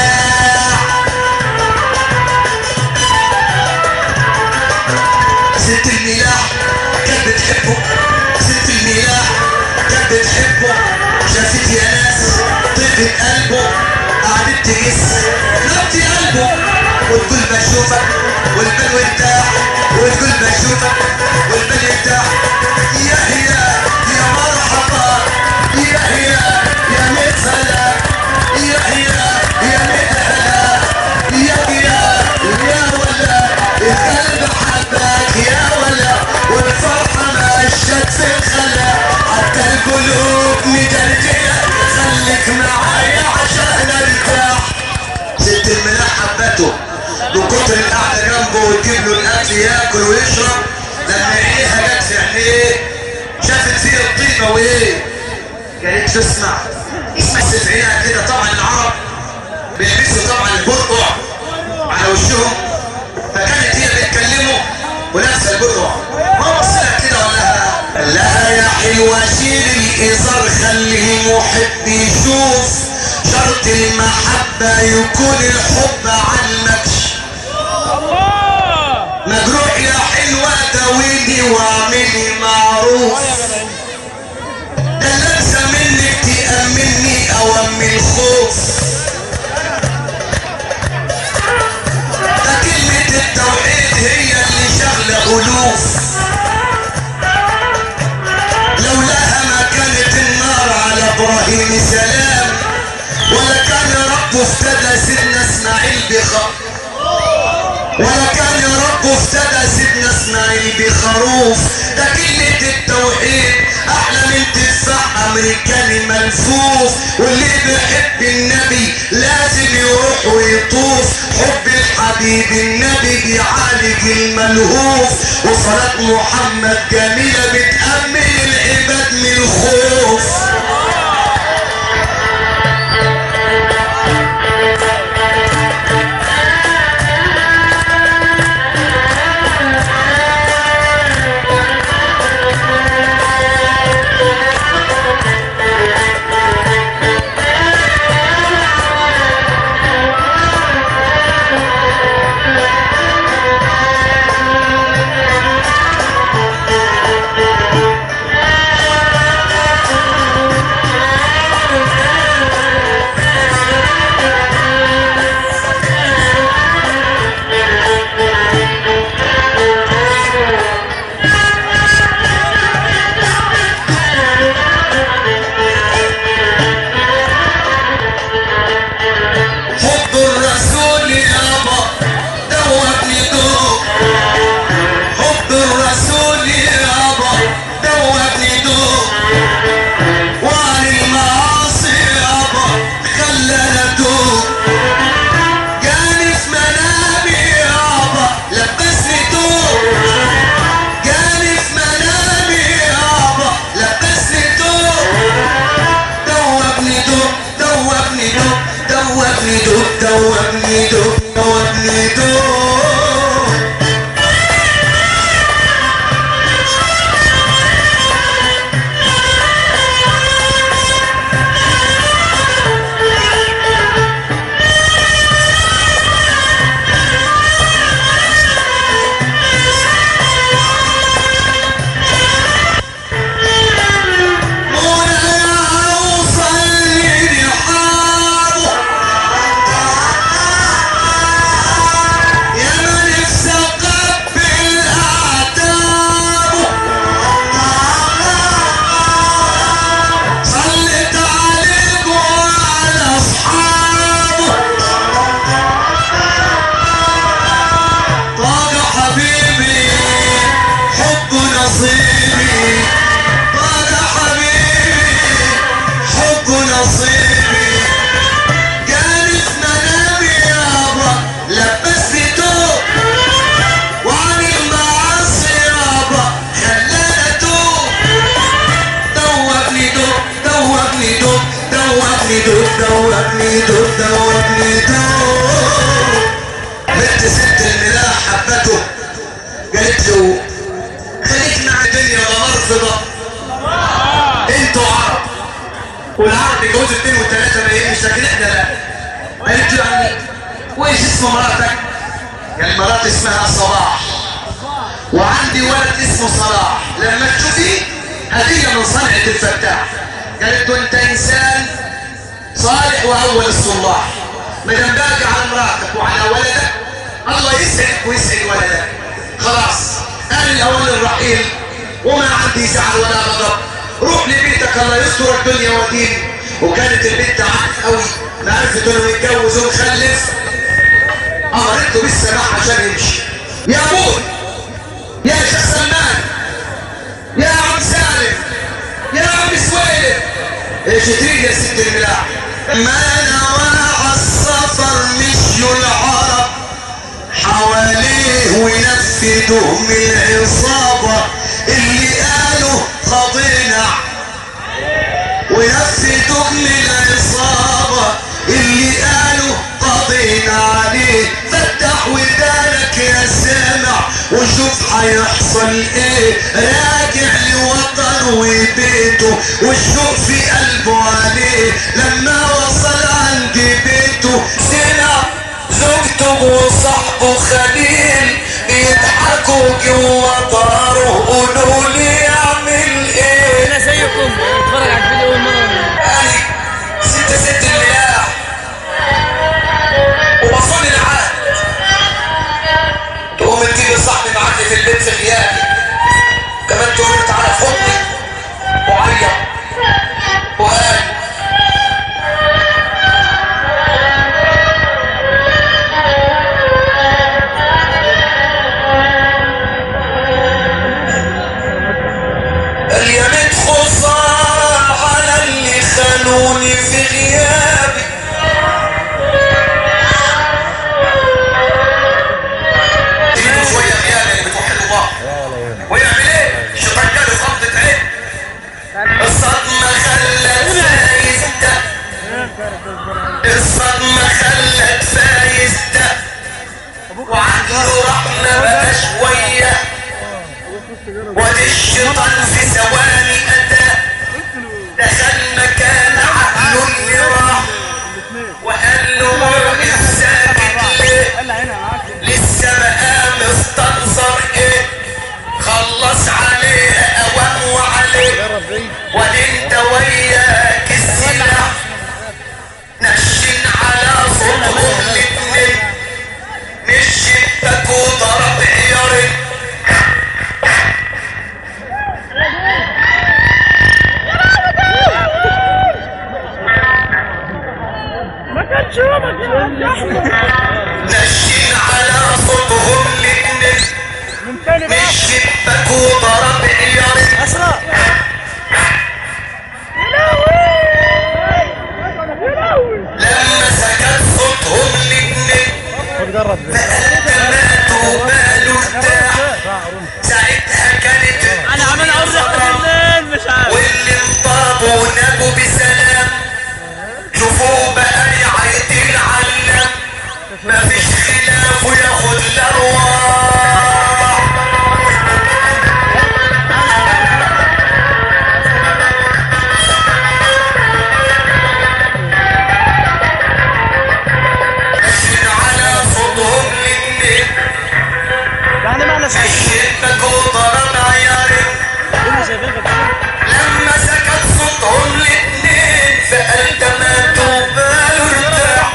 ست الملاح كانت بتحبه ست الملاح كانت بتحبه شافت يا ناس طيبة قلبه قعدت تجس نبتي قلبه وتقول بشوفك والبال وارتاح وتقول بشوفك والبال يرتاح يا هيا يا مرحبا يا هيا يا مثلا يا هيا يا مثلا يا هيا يا ولا القلب حبك يا ولا والفرحة مشت في الخلا حتى القلوب مدرجلة خليك معايا عشان ارتاح ست الملاح حبته من كتر القعدة جنبه وتجيب له الأكل ياكل ويشرب لما عينيها جت في عينيه شافت فيه الطيبة وإيه؟ كانت تسمع اسمع ست عينها كده طبعا العرب بيلبسوا طبعا البرقع على وشهم فكانت هي بتكلمه ولابسه البرقع ما بص لها كده ولا لا يا حلوة شيل الإزار خلي المحب يشوف شرط المحبة يكون الحب عنكش مجروح يا حلوة داويني واعملي معروف ده لابسة منك تأمني أوامي الخوف ده كلمة التوحيد هي اللي شغلة الف سلام ولا كان يا رب افتدى سيدنا اسماعيل بخ ولا كان يا رب افتدى سيدنا اسماعيل بخروف ده كلمة التوحيد احلى من تفاح امريكاني ملفوف واللي بيحب النبي لازم يروح ويطوف حب الحبيب النبي بيعالج الملهوف وصلاة محمد جميلة بتأمن العباد من الخوف حب الرسول يابا دوبني دوب حب الرسول يابا دوبني دوب وعن المعاصي يابا خلاني ادوب جاني في منامي يابا لبسني دوب جاني في منامي يابا لبسني دوب دوبني دوب دوبني دوب دوبني دوب دوبني دوب دوبني دوب منى وصلي حاره يا من نفسي اقبل اعتابه صلت عليك وعلى اصحابه طاق حبيبي حب نصيبي طاق حبيبي حب نصيبي جاني في منامي يابا لبسني توب وعن المعاصي يابا خلاني اتوب دوبني دوب دوبني دوب دوبني دوب دوبني دوب دوبني دوب بنت ست الملاح حبته قالت له خليك مع الدنيا ومرفضة انتوا عرب والعرب بيجوزوا اثنين وثلاثة ما يهمش لكن احنا لا قالت له يعني وايش اسم مراتك؟ قال مرات اسمها صباح وعندي ولد اسمه صلاح لما تشوفيه هدية من صنعة الفتاح قالت له انت انسان صالح واول الصلاح ما دام باقي على مراتك وعلى ولدك الله يسعدك ويسعد ولدك خلاص انا الاول الرحيل وما عندي زعل ولا غضب روح لبيتك الله يستر الدنيا ودين وكانت البنت عارف قوي ما عرفت انه يتجوز ومخلف امرته بالسماح عشان يمشي يا ابوي يا شيخ سلمان يا عم سالم يا عم سويلم ايش تريد يا ست الملاح ما نوى السفر مشوا العرب حواليه وينفذوا من العصابة اللي قالوا خضينا وينفذوا من العصابة اللي قالوا قضينا عليه فتح ودانك يا سامع وشوف هيحصل ايه راجع لوطنه وبيته والشوق في قلبه عليه لما وصل عند بيته سمع زوجته وصاحبه خليل بيضحكوا جوا داره قولوا لي اعمل ايه انا زيكم اتفرج على الفيديو اول مره قالي ستة ست الملاح ووصلني العهد تقوم تجيب صاحبي معاك في البيت في غيابي كمان تقول له تعالى خدني وعيط وقال الصدمة خلت فايز ده وعقله رحمة بقى شوية وادي الشيطان في ثواني أتى دخل مكان عقله اللي راح وقال له مرقب ساكت ليه لسه بقى مستنصر ايه خلص عليه اوام وعليه وانت وياك السلاح نشن على صوتهم الاتنين مش شبك وضرب عيارين نشن على صوتهم الاتنين مش شبك وضرب عيارين لما سكت صوتهم الاتنين ماتوا ماله ارتاح ساعتها كانت انا عمال اقول ريحه الليل مش عارف واللي انضربوا ونجوا بسلام شوفوا بقى يعيد العلم مفيش خلاف وياخد الارواح ماشيين على صوتهم الاتنين يعني معنى الشبك وضرب عيارين لما سكت صوتهم الاتنين سألت ما تقبل ارتاح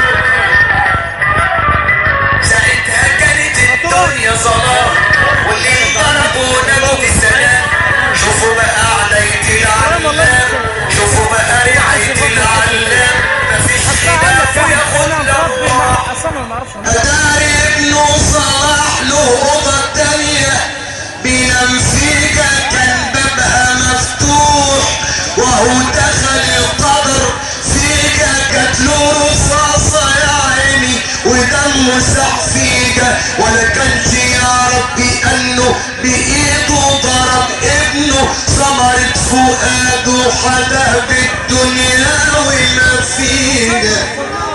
ساعتها كانت الدنيا ظلام واللي ضربوا نجوا بسلام شوفوا بقى علاية العلام شوفوا بقى رعاية العلام مفيش خلاف وياخد الأرواح أداري ابنه صلاح له أوضة تانية بينام فيها كان بابها مفتوح وهو دخل القبر فيها كانت له رصاصة يا عيني ودمه سح فيها ولا كانش يا ربي انه بايده ضرب ابنه ثمرة فؤاده حدا بالدنيا وما فيها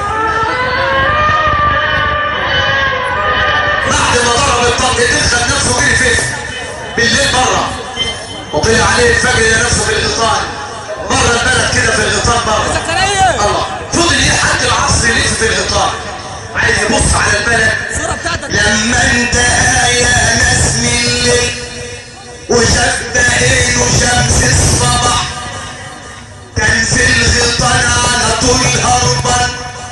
بعد ما ضرب الطلقتين خد نفسه جري فين بالليل بره وطلع عليه الفجر يا نفسه في الغيطان بره البلد كده في الغيطان بره زكريا الله فضل لحد العصر لسه في الغيطان عايز يبص على البلد الصوره بتاعتك لما انتهى يا ناس من الليل وشاف بعينه شمس الصباح كان في الغيطان على طول هربان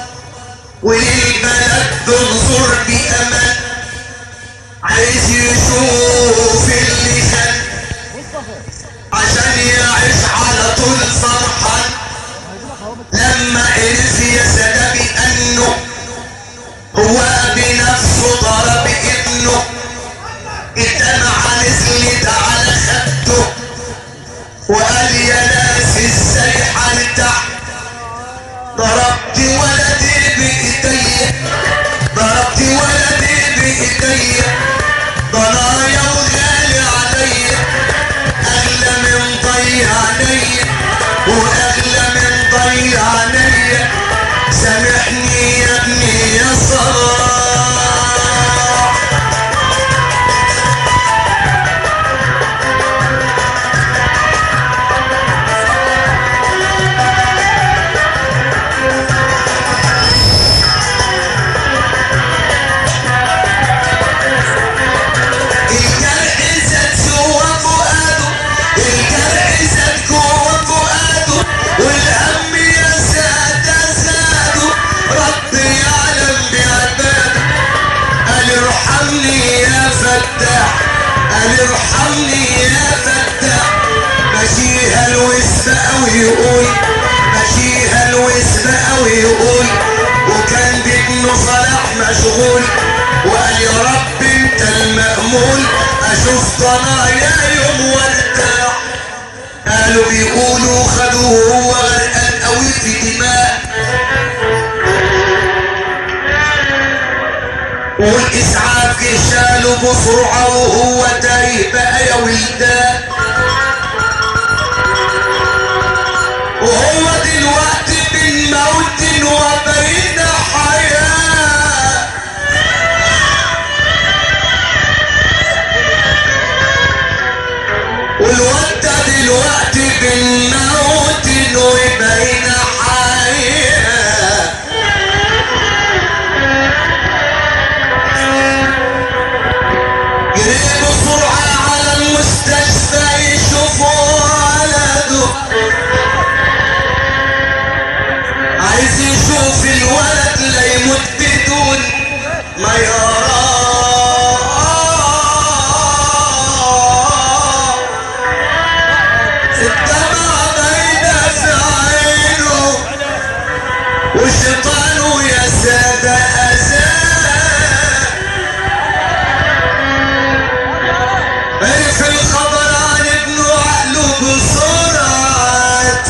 وللبلد بنظر بأمان عايز يشوف اللي كان عشان يعيش على طول فرحان لما عرف يا سلامي انه هو بنفسه ضرب ابنه الدمعة نزلت على خده وقال يا ناس ازاي هرتاح ضربت ولدي بايديا ضربت ولدي بايديا ضنايا وغالي عليا اغلى من ضيع عليا واغلى من ضيع عليا سامحني يا ابني يا صلاح الجرح زاد جوا فؤاده الجرح زاد جوا فؤاده والهم يا سادة زاده ربي يعلم بعباده قال ارحمني يا فتاح قال ارحمني يا فتاح ماشيها الوسم قوي يقول ماشيها الوسم قوي يقول وكان بابنه صلاح مشغول وقال يا رب انت المأمول اشوف ضنايا يوم وارتاح قالوا بيقولوا خدوه وهو غرقان قوي في دماء والاسعاف جه شاله بسرعه وهو تايه بقى يا ولدان وهو دلوقتي بالموت ما يراه الدمع بين في عينه وشيطانه يا سادة أزاه عرف الخبر عن ابنه عقله بسرعة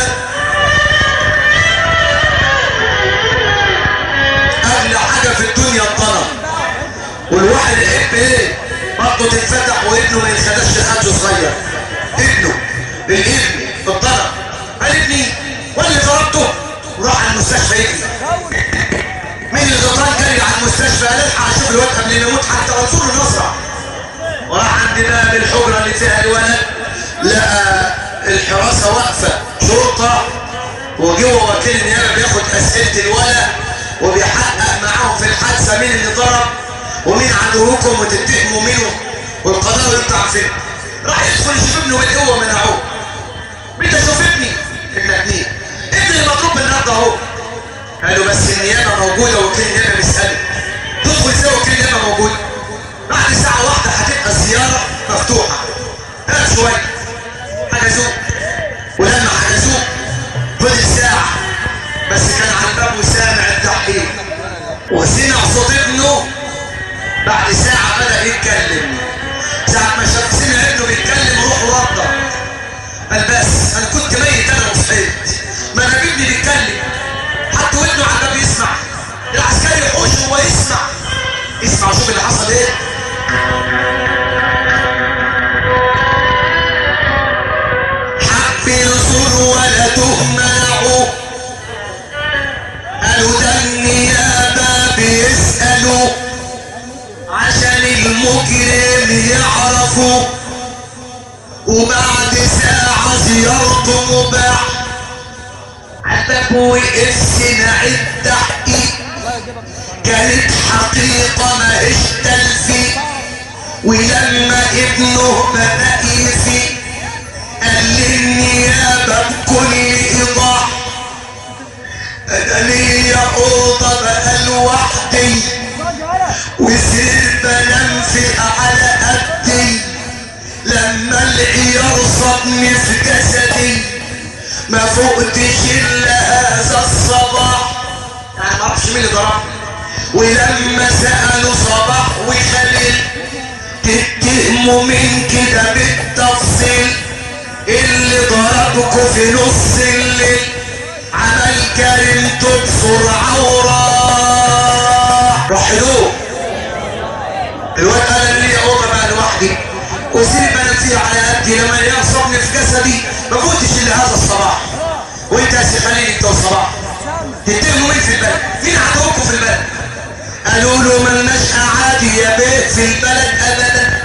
أغلى حاجة في الدنيا الطلب والواحد يحب ايه؟ برضه تتفتح وابنه ما يتخدش لحد صغير ابنه الابن الطلب قال ابني واللي ضربته وراح على المستشفى يجري مين اللي غلطان جري على المستشفى قال الحق اشوف الواد قبل ما يموت حتى رسول النصرة وراح عند باب الحجرة اللي فيها الولد لقى الحراسة واقفة شرطة وجوه وكيل النيابة بياخد أسئلة الولد وبيحقق معاهم في الحادثة مين اللي ضرب ومين عدوكم وتتهموا مين والقضاء يقطع فين راح يدخل يشوف ابنه بالقوة منعوه انت شوف ابني ابنك مين ابني المطلوب النهارده اهو قالوا بس النيابة موجودة وكيل النيابة بيسألك تدخل ازاي وكيل النيابة موجود بعد ساعة واحدة هتبقى الزيارة مفتوحة ها شوية حجزوه ولما حجزوه فضل ساعة بس كان على الباب وسامع التحقيق وسمع صوت ابنه بعد ساعة بدأ يتكلم ساعة ما شاف سمع ابنه بيتكلم روحه رده قال بس انا كنت ميت انا وصحيت ما انا ابني بيتكلم حتى ودنه على الباب يسمع العسكري يحوش وهو يسمع اسمع شوف اللي حصل ايه حب يصر ولا تهمنعوا قالوا ده النيابة بيسألوا عشان المجرم يعرفوا وبعد ساعة زيارته مباح عبك وقف سمع التحقيق كانت حقيقة ماهيش تلفيق ولما ابنه بدأ يفيق قال للنيابة بكل إيضاح أنا ليا أوضة بقى لوحدي وسرير بنام فيه على قدي لما العيار صدني في جسدي ما فقتش الا هذا الصباح يعني ما اعرفش مين اللي ضربني ولما سالوا صباح وخليل تتهموا من كده بالتفصيل اللي ضربكوا في نص الليل عمل كريمته بسرعه وراح رحلوه الواد قال انا ليا اوضه بقى لوحدي وسيب انا فيه على قدي لما يصبني في جسدي ما فوتش الا هذا الصباح وانت يا سي خليل انت والصباح تتهموا مين في البلد؟ مين عدوكم في البلد؟ قالوا له ملناش عادي يا بيت في البلد ابدا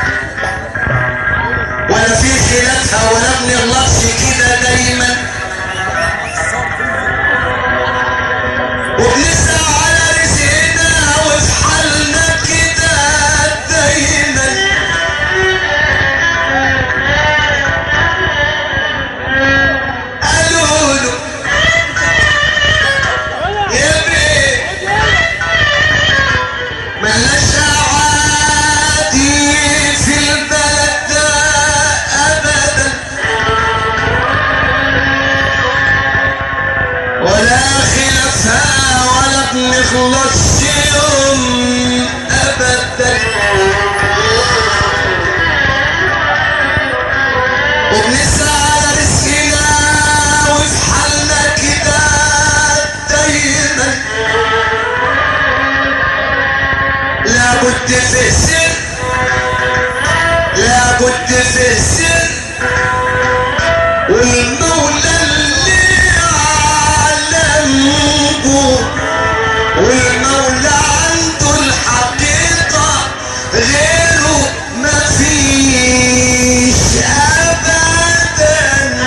ولا في خلافها ولا بنغلطش كده دايما وبنسعى على رزقنا وفي حالنا كده دايما قالوا له يا بيه ملناش عادي في البلد ده ابدا ولا خلافها ولا بنخلص يوم ابدا وبنسعى على رزقنا وفي حالنا كده دايما لابد في سر لابد في سر والمولى اللي علمه والمولى عنده الحقيقة غيره مفيش أبدا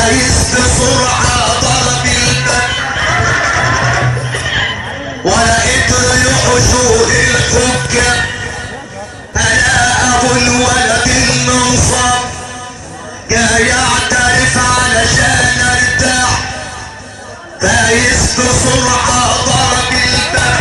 فايز بسرعة ضرب الباب ولا قدروا يحشوه الحكام انا ابو الولد المنصب جاي يعترف علشان ارتاح فايز بسرعة ضرب الباب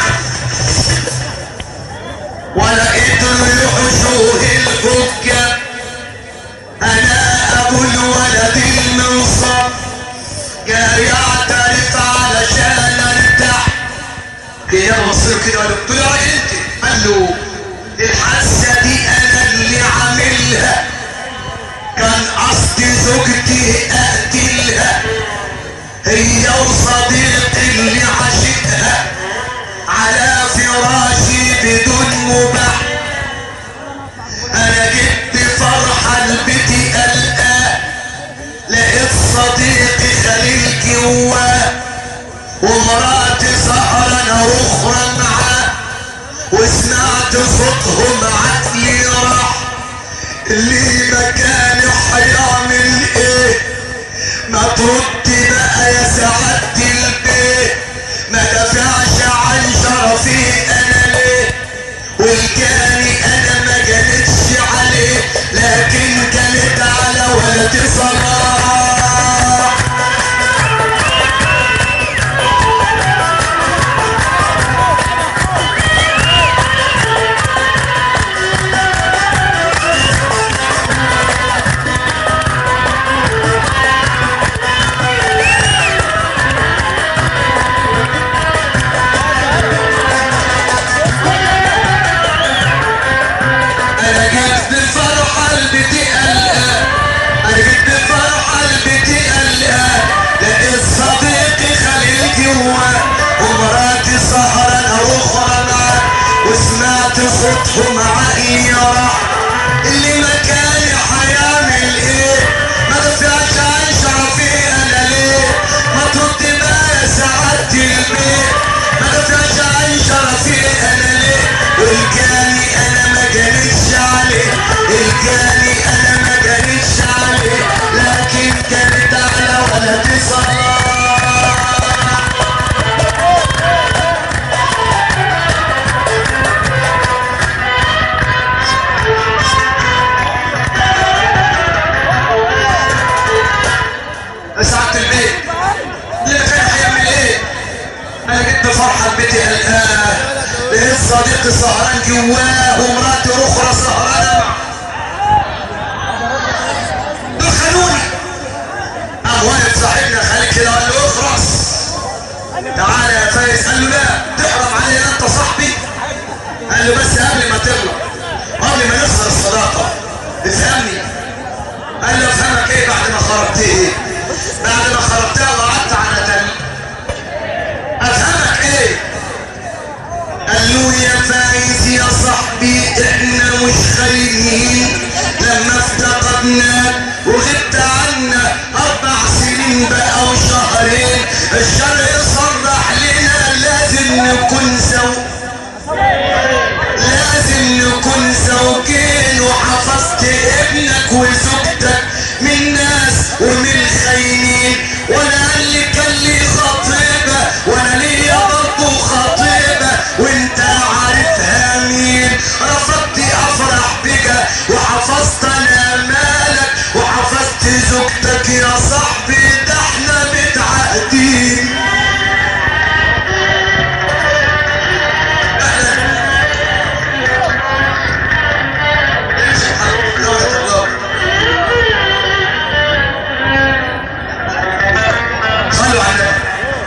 ولا قدروا يحشوه الحكام انا ابو الولد المنصب جاي يعترف علشان ارتاح كده بصير كده قال له قلت له يا راجل انت قال له الحاسه دي انا اللي عاملها كان قصدي زوجتي اقتلها هي وصديقي اللي عاشقها على فراشي بدون مباح انا جبت فرحة لبيتي قلقاه لقيت صديقي خليل جواه ومراتي سهرانة اخرى معاه وسمعت صوتهم عقلي راح اللي مكاني هيعمل ايه ما ترد بقى يا سعادة البيت ما دافعش عن شرفي انا ليه والجاني انا ما جانتش عليه لكن كانت على ولد صلاح انا جيت بفرحة لبيتي قلقان انا جيت بفرحة لبيتي قلقان لقيت صديقي خليل جواه ومراتي سهرانة اخرى معاه وسمعت صوتهم عقلي راح اللي مكاني هيعمل ايه ما دفعش عن شرفي انا ليه ما ترد بقى يا سعادة البيت ما دفعش عن شرفي انا ليه والجاني انا ما جانتش عليه الجاني انا ما جانتش عليه لكن كانت على ولد صلاح سعادة البيت اللي كان هيعمل ايه انا جيت بفرحة لبيتي قلقان لقيت صديقي سهران جواه ومراتي اخرى سهرانة دول خانوني قام واقف صاحبنا خليك كده قال له اخرس تعالى يا فايز قال له لا تحرم عليا انت صاحبي قال له بس قبل ما تغلط قبل ما نخسر الصداقة افهمني قال له افهمك ايه بعد ما خربت ايه بعد ما خربتها وقعدت على تل افهمك ايه قال له يا فايز يا صاحبي احنا مش خاينين لما افتقدناك وغبت عنا اربع سنين بقى وشهرين الشرع صرح لنا لازم نكون سوا لازم نكون زوجين وحفظت ابنك وزوجتك من ناس ومن خاينين وانا اللي كان لي خطيبة وانا ليا برضه خطيبة وانت عارفها مين رفضت افرح بك وحفظت انا مالك وحفظت زوجتك يا صاحبي ده احنا متعهدين صلوا على النبي.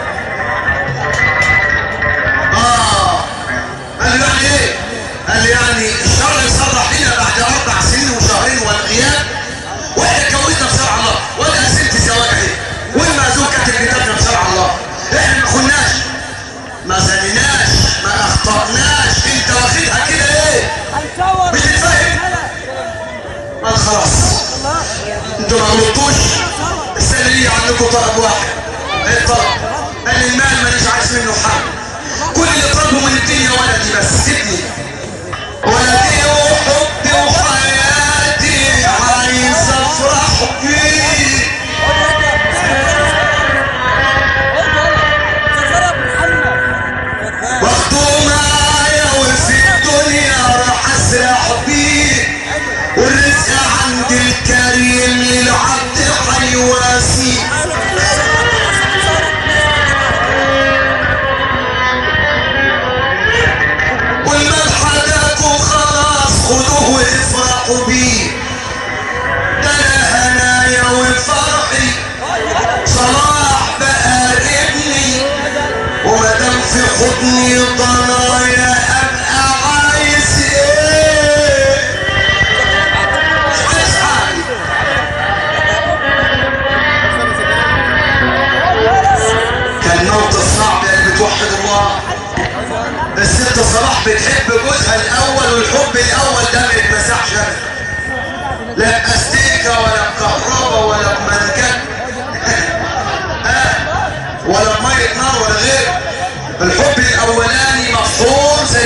اه قال له يعني ايه؟ قال لي يعني الشرع يصرح لنا بعد اربع سنين وشهرين والغياب واحنا كوننا بشرع الله وانا قسمت الزواج اهي والمأذون كاتب كتابنا بشرع الله احنا ما خناش ما زنيناش ما اخطأناش انت واخدها كده ايه؟ مش تتفهم قال خلاص انتوا ما غلطوش السنه دي عندكم طلب واحد ايه الطلب؟ قال لي المال مانيش عايز منه حاجه كل اللي طلبه من الدنيا ولدي بس سيبني ولدي وحبي وحياتي عايز افرح بيه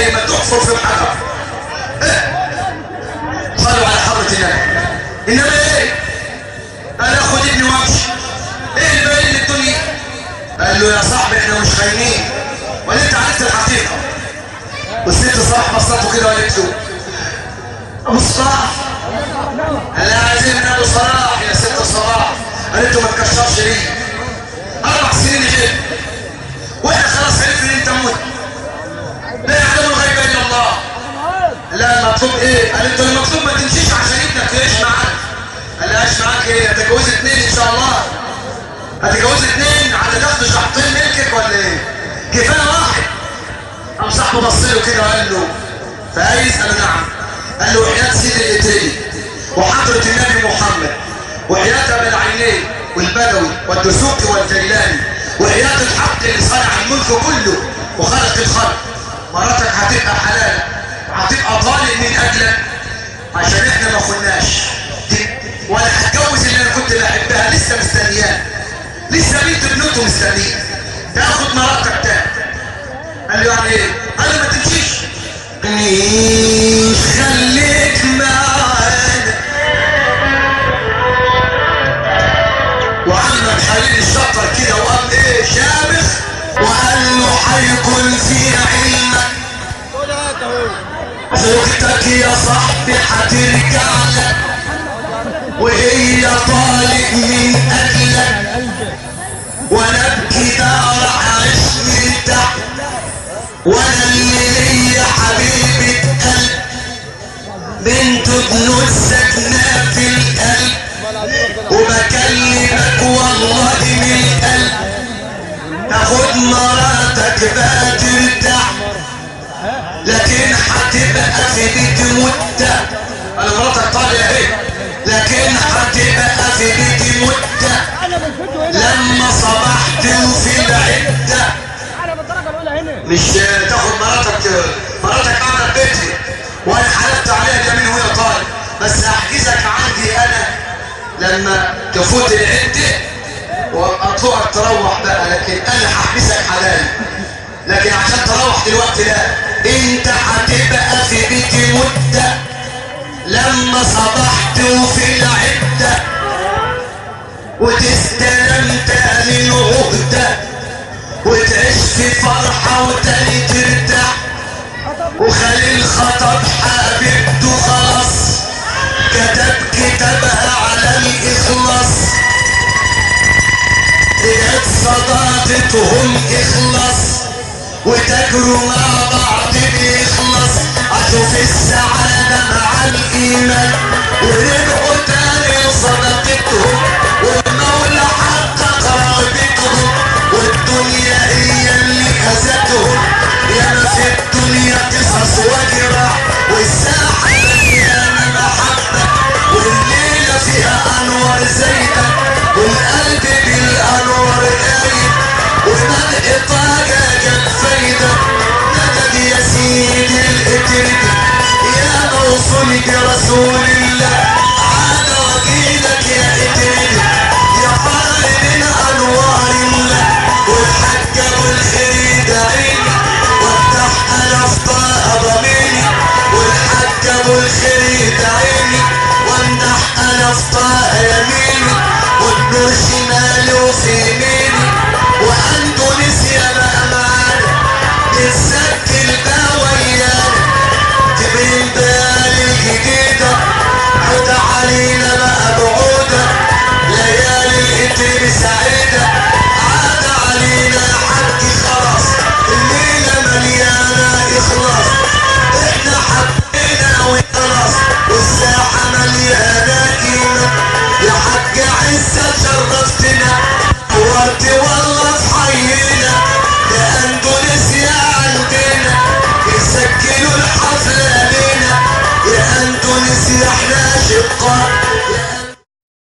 زي ما تحفر في الحجر إيه؟ صلوا على حضرة النبي انما ايه انا اخد ابني وامشي ايه اللي باين الدنيا قال له يا صاحبي احنا مش خاينين ولا انت عرفت الحقيقه والست صلاح بصته كده وقالت له ابو صلاح قال لها عايزين من ابو صلاح يا ست صلاح قالت له ما تكشرش ليه اربع سنين جد واحنا خلاص عرفنا ان انت موت لا يعلم الغيب الا الله لا المطلوب ايه قالت له المطلوب ما تمشيش عشان ابنك يعيش معاك قال لها اعيش معاك ايه هتتجوز اتنين ان شاء الله هتتجوز اتنين هتاخد شحطين ملكك ولا ايه كفايه واحد قام صاحبه بص له كده وقال له فايز قال له نعم قال له وحياة سيدي الاتري وحضرة النبي محمد وحياة ابن العينين والبدوي والدسوقي والجيلاني وحياة الحق اللي صنع الملك كله وخلق الخلق مراتك هتبقى حلال وهتبقى طالق من اجلك عشان احنا ما خناش ولا هتجوز اللي انا كنت بحبها لسه مستنياه لسه بنت ابنته مستنيه تاخد مراتك تاني قال له يعني ايه؟ قال له ما تمشيش مش خليك معانا وعمك خليل الشطر كده وقال ايه شامخ وقال له هيكون في علمك زوجتك يا صاحبي هترجع لك وهي طالق من اجلك وانا ابكي دار عايش من تحت وانا اللي ليا حبيبة قلب بنت ابن السكنة في القلب وبكلمك والله من القلب تاخد مراتك بقى ترتاح لكن هتبقى في بيت مدة انا مراتك طالعة ايه لكن هتبقى في بيت مدة لما صبحت وفي العدة انا بالدرجه الاولى هنا مش تاخد مراتك مراتك قاعده في بيتي وانا حلفت عليها اليمين وهي طالب بس هحجزك عندي انا لما تفوت العده واطلقك تروح بقى لكن انا هحبسك حلال لكن عشان تروح دلوقتي لا انت هتبقى في بيتي مده لما صبحت وفي العده وتستلم تاني العهده وتعيش في فرحة وتاني ترتاح وخليل خطب حبيبته خلاص كتب كتابها على الإخلاص رجعت صداقتهم إخلاص وتجروا مع بعض بإخلاص أشوف السعادة مع الإيمان ورجعوا تاني لصداقتهم والمولى حقق رغبتهم والدنيا هي اللي أذتهم ياما في الدنيا قصص وجرح والساحة مليانة محبة والليلة فيها أنوار زايدة والقلب بالأنوار قايد ومن طاقة جاب فايدة مدد يا سيدي الإترك يا موصول برسول الله عاد وكيلك يا إترك يا فرع من أنوار الله والحج والخير دعيني وافتح أنا في ضميني والحج والخير دعيني وافتح أنا في يميني والنور شمالي وفي يميني وأندونيسيا بقى معانا نتسجل بقى ويانا تبين بالي الجديدة عود علينا بقى بعودة ليالي الإتر سعيدة عاد علينا يا حاج خلاص الليلة مليانة إخلاص إحنا حبينا وخلاص والساحة مليانة قيمة يا حاج عزة شرفتنا نورت والله في حينا يا أندونيسيا عندنا يسجلوا الحفلة لينا يا أندونيسيا احنا شقاء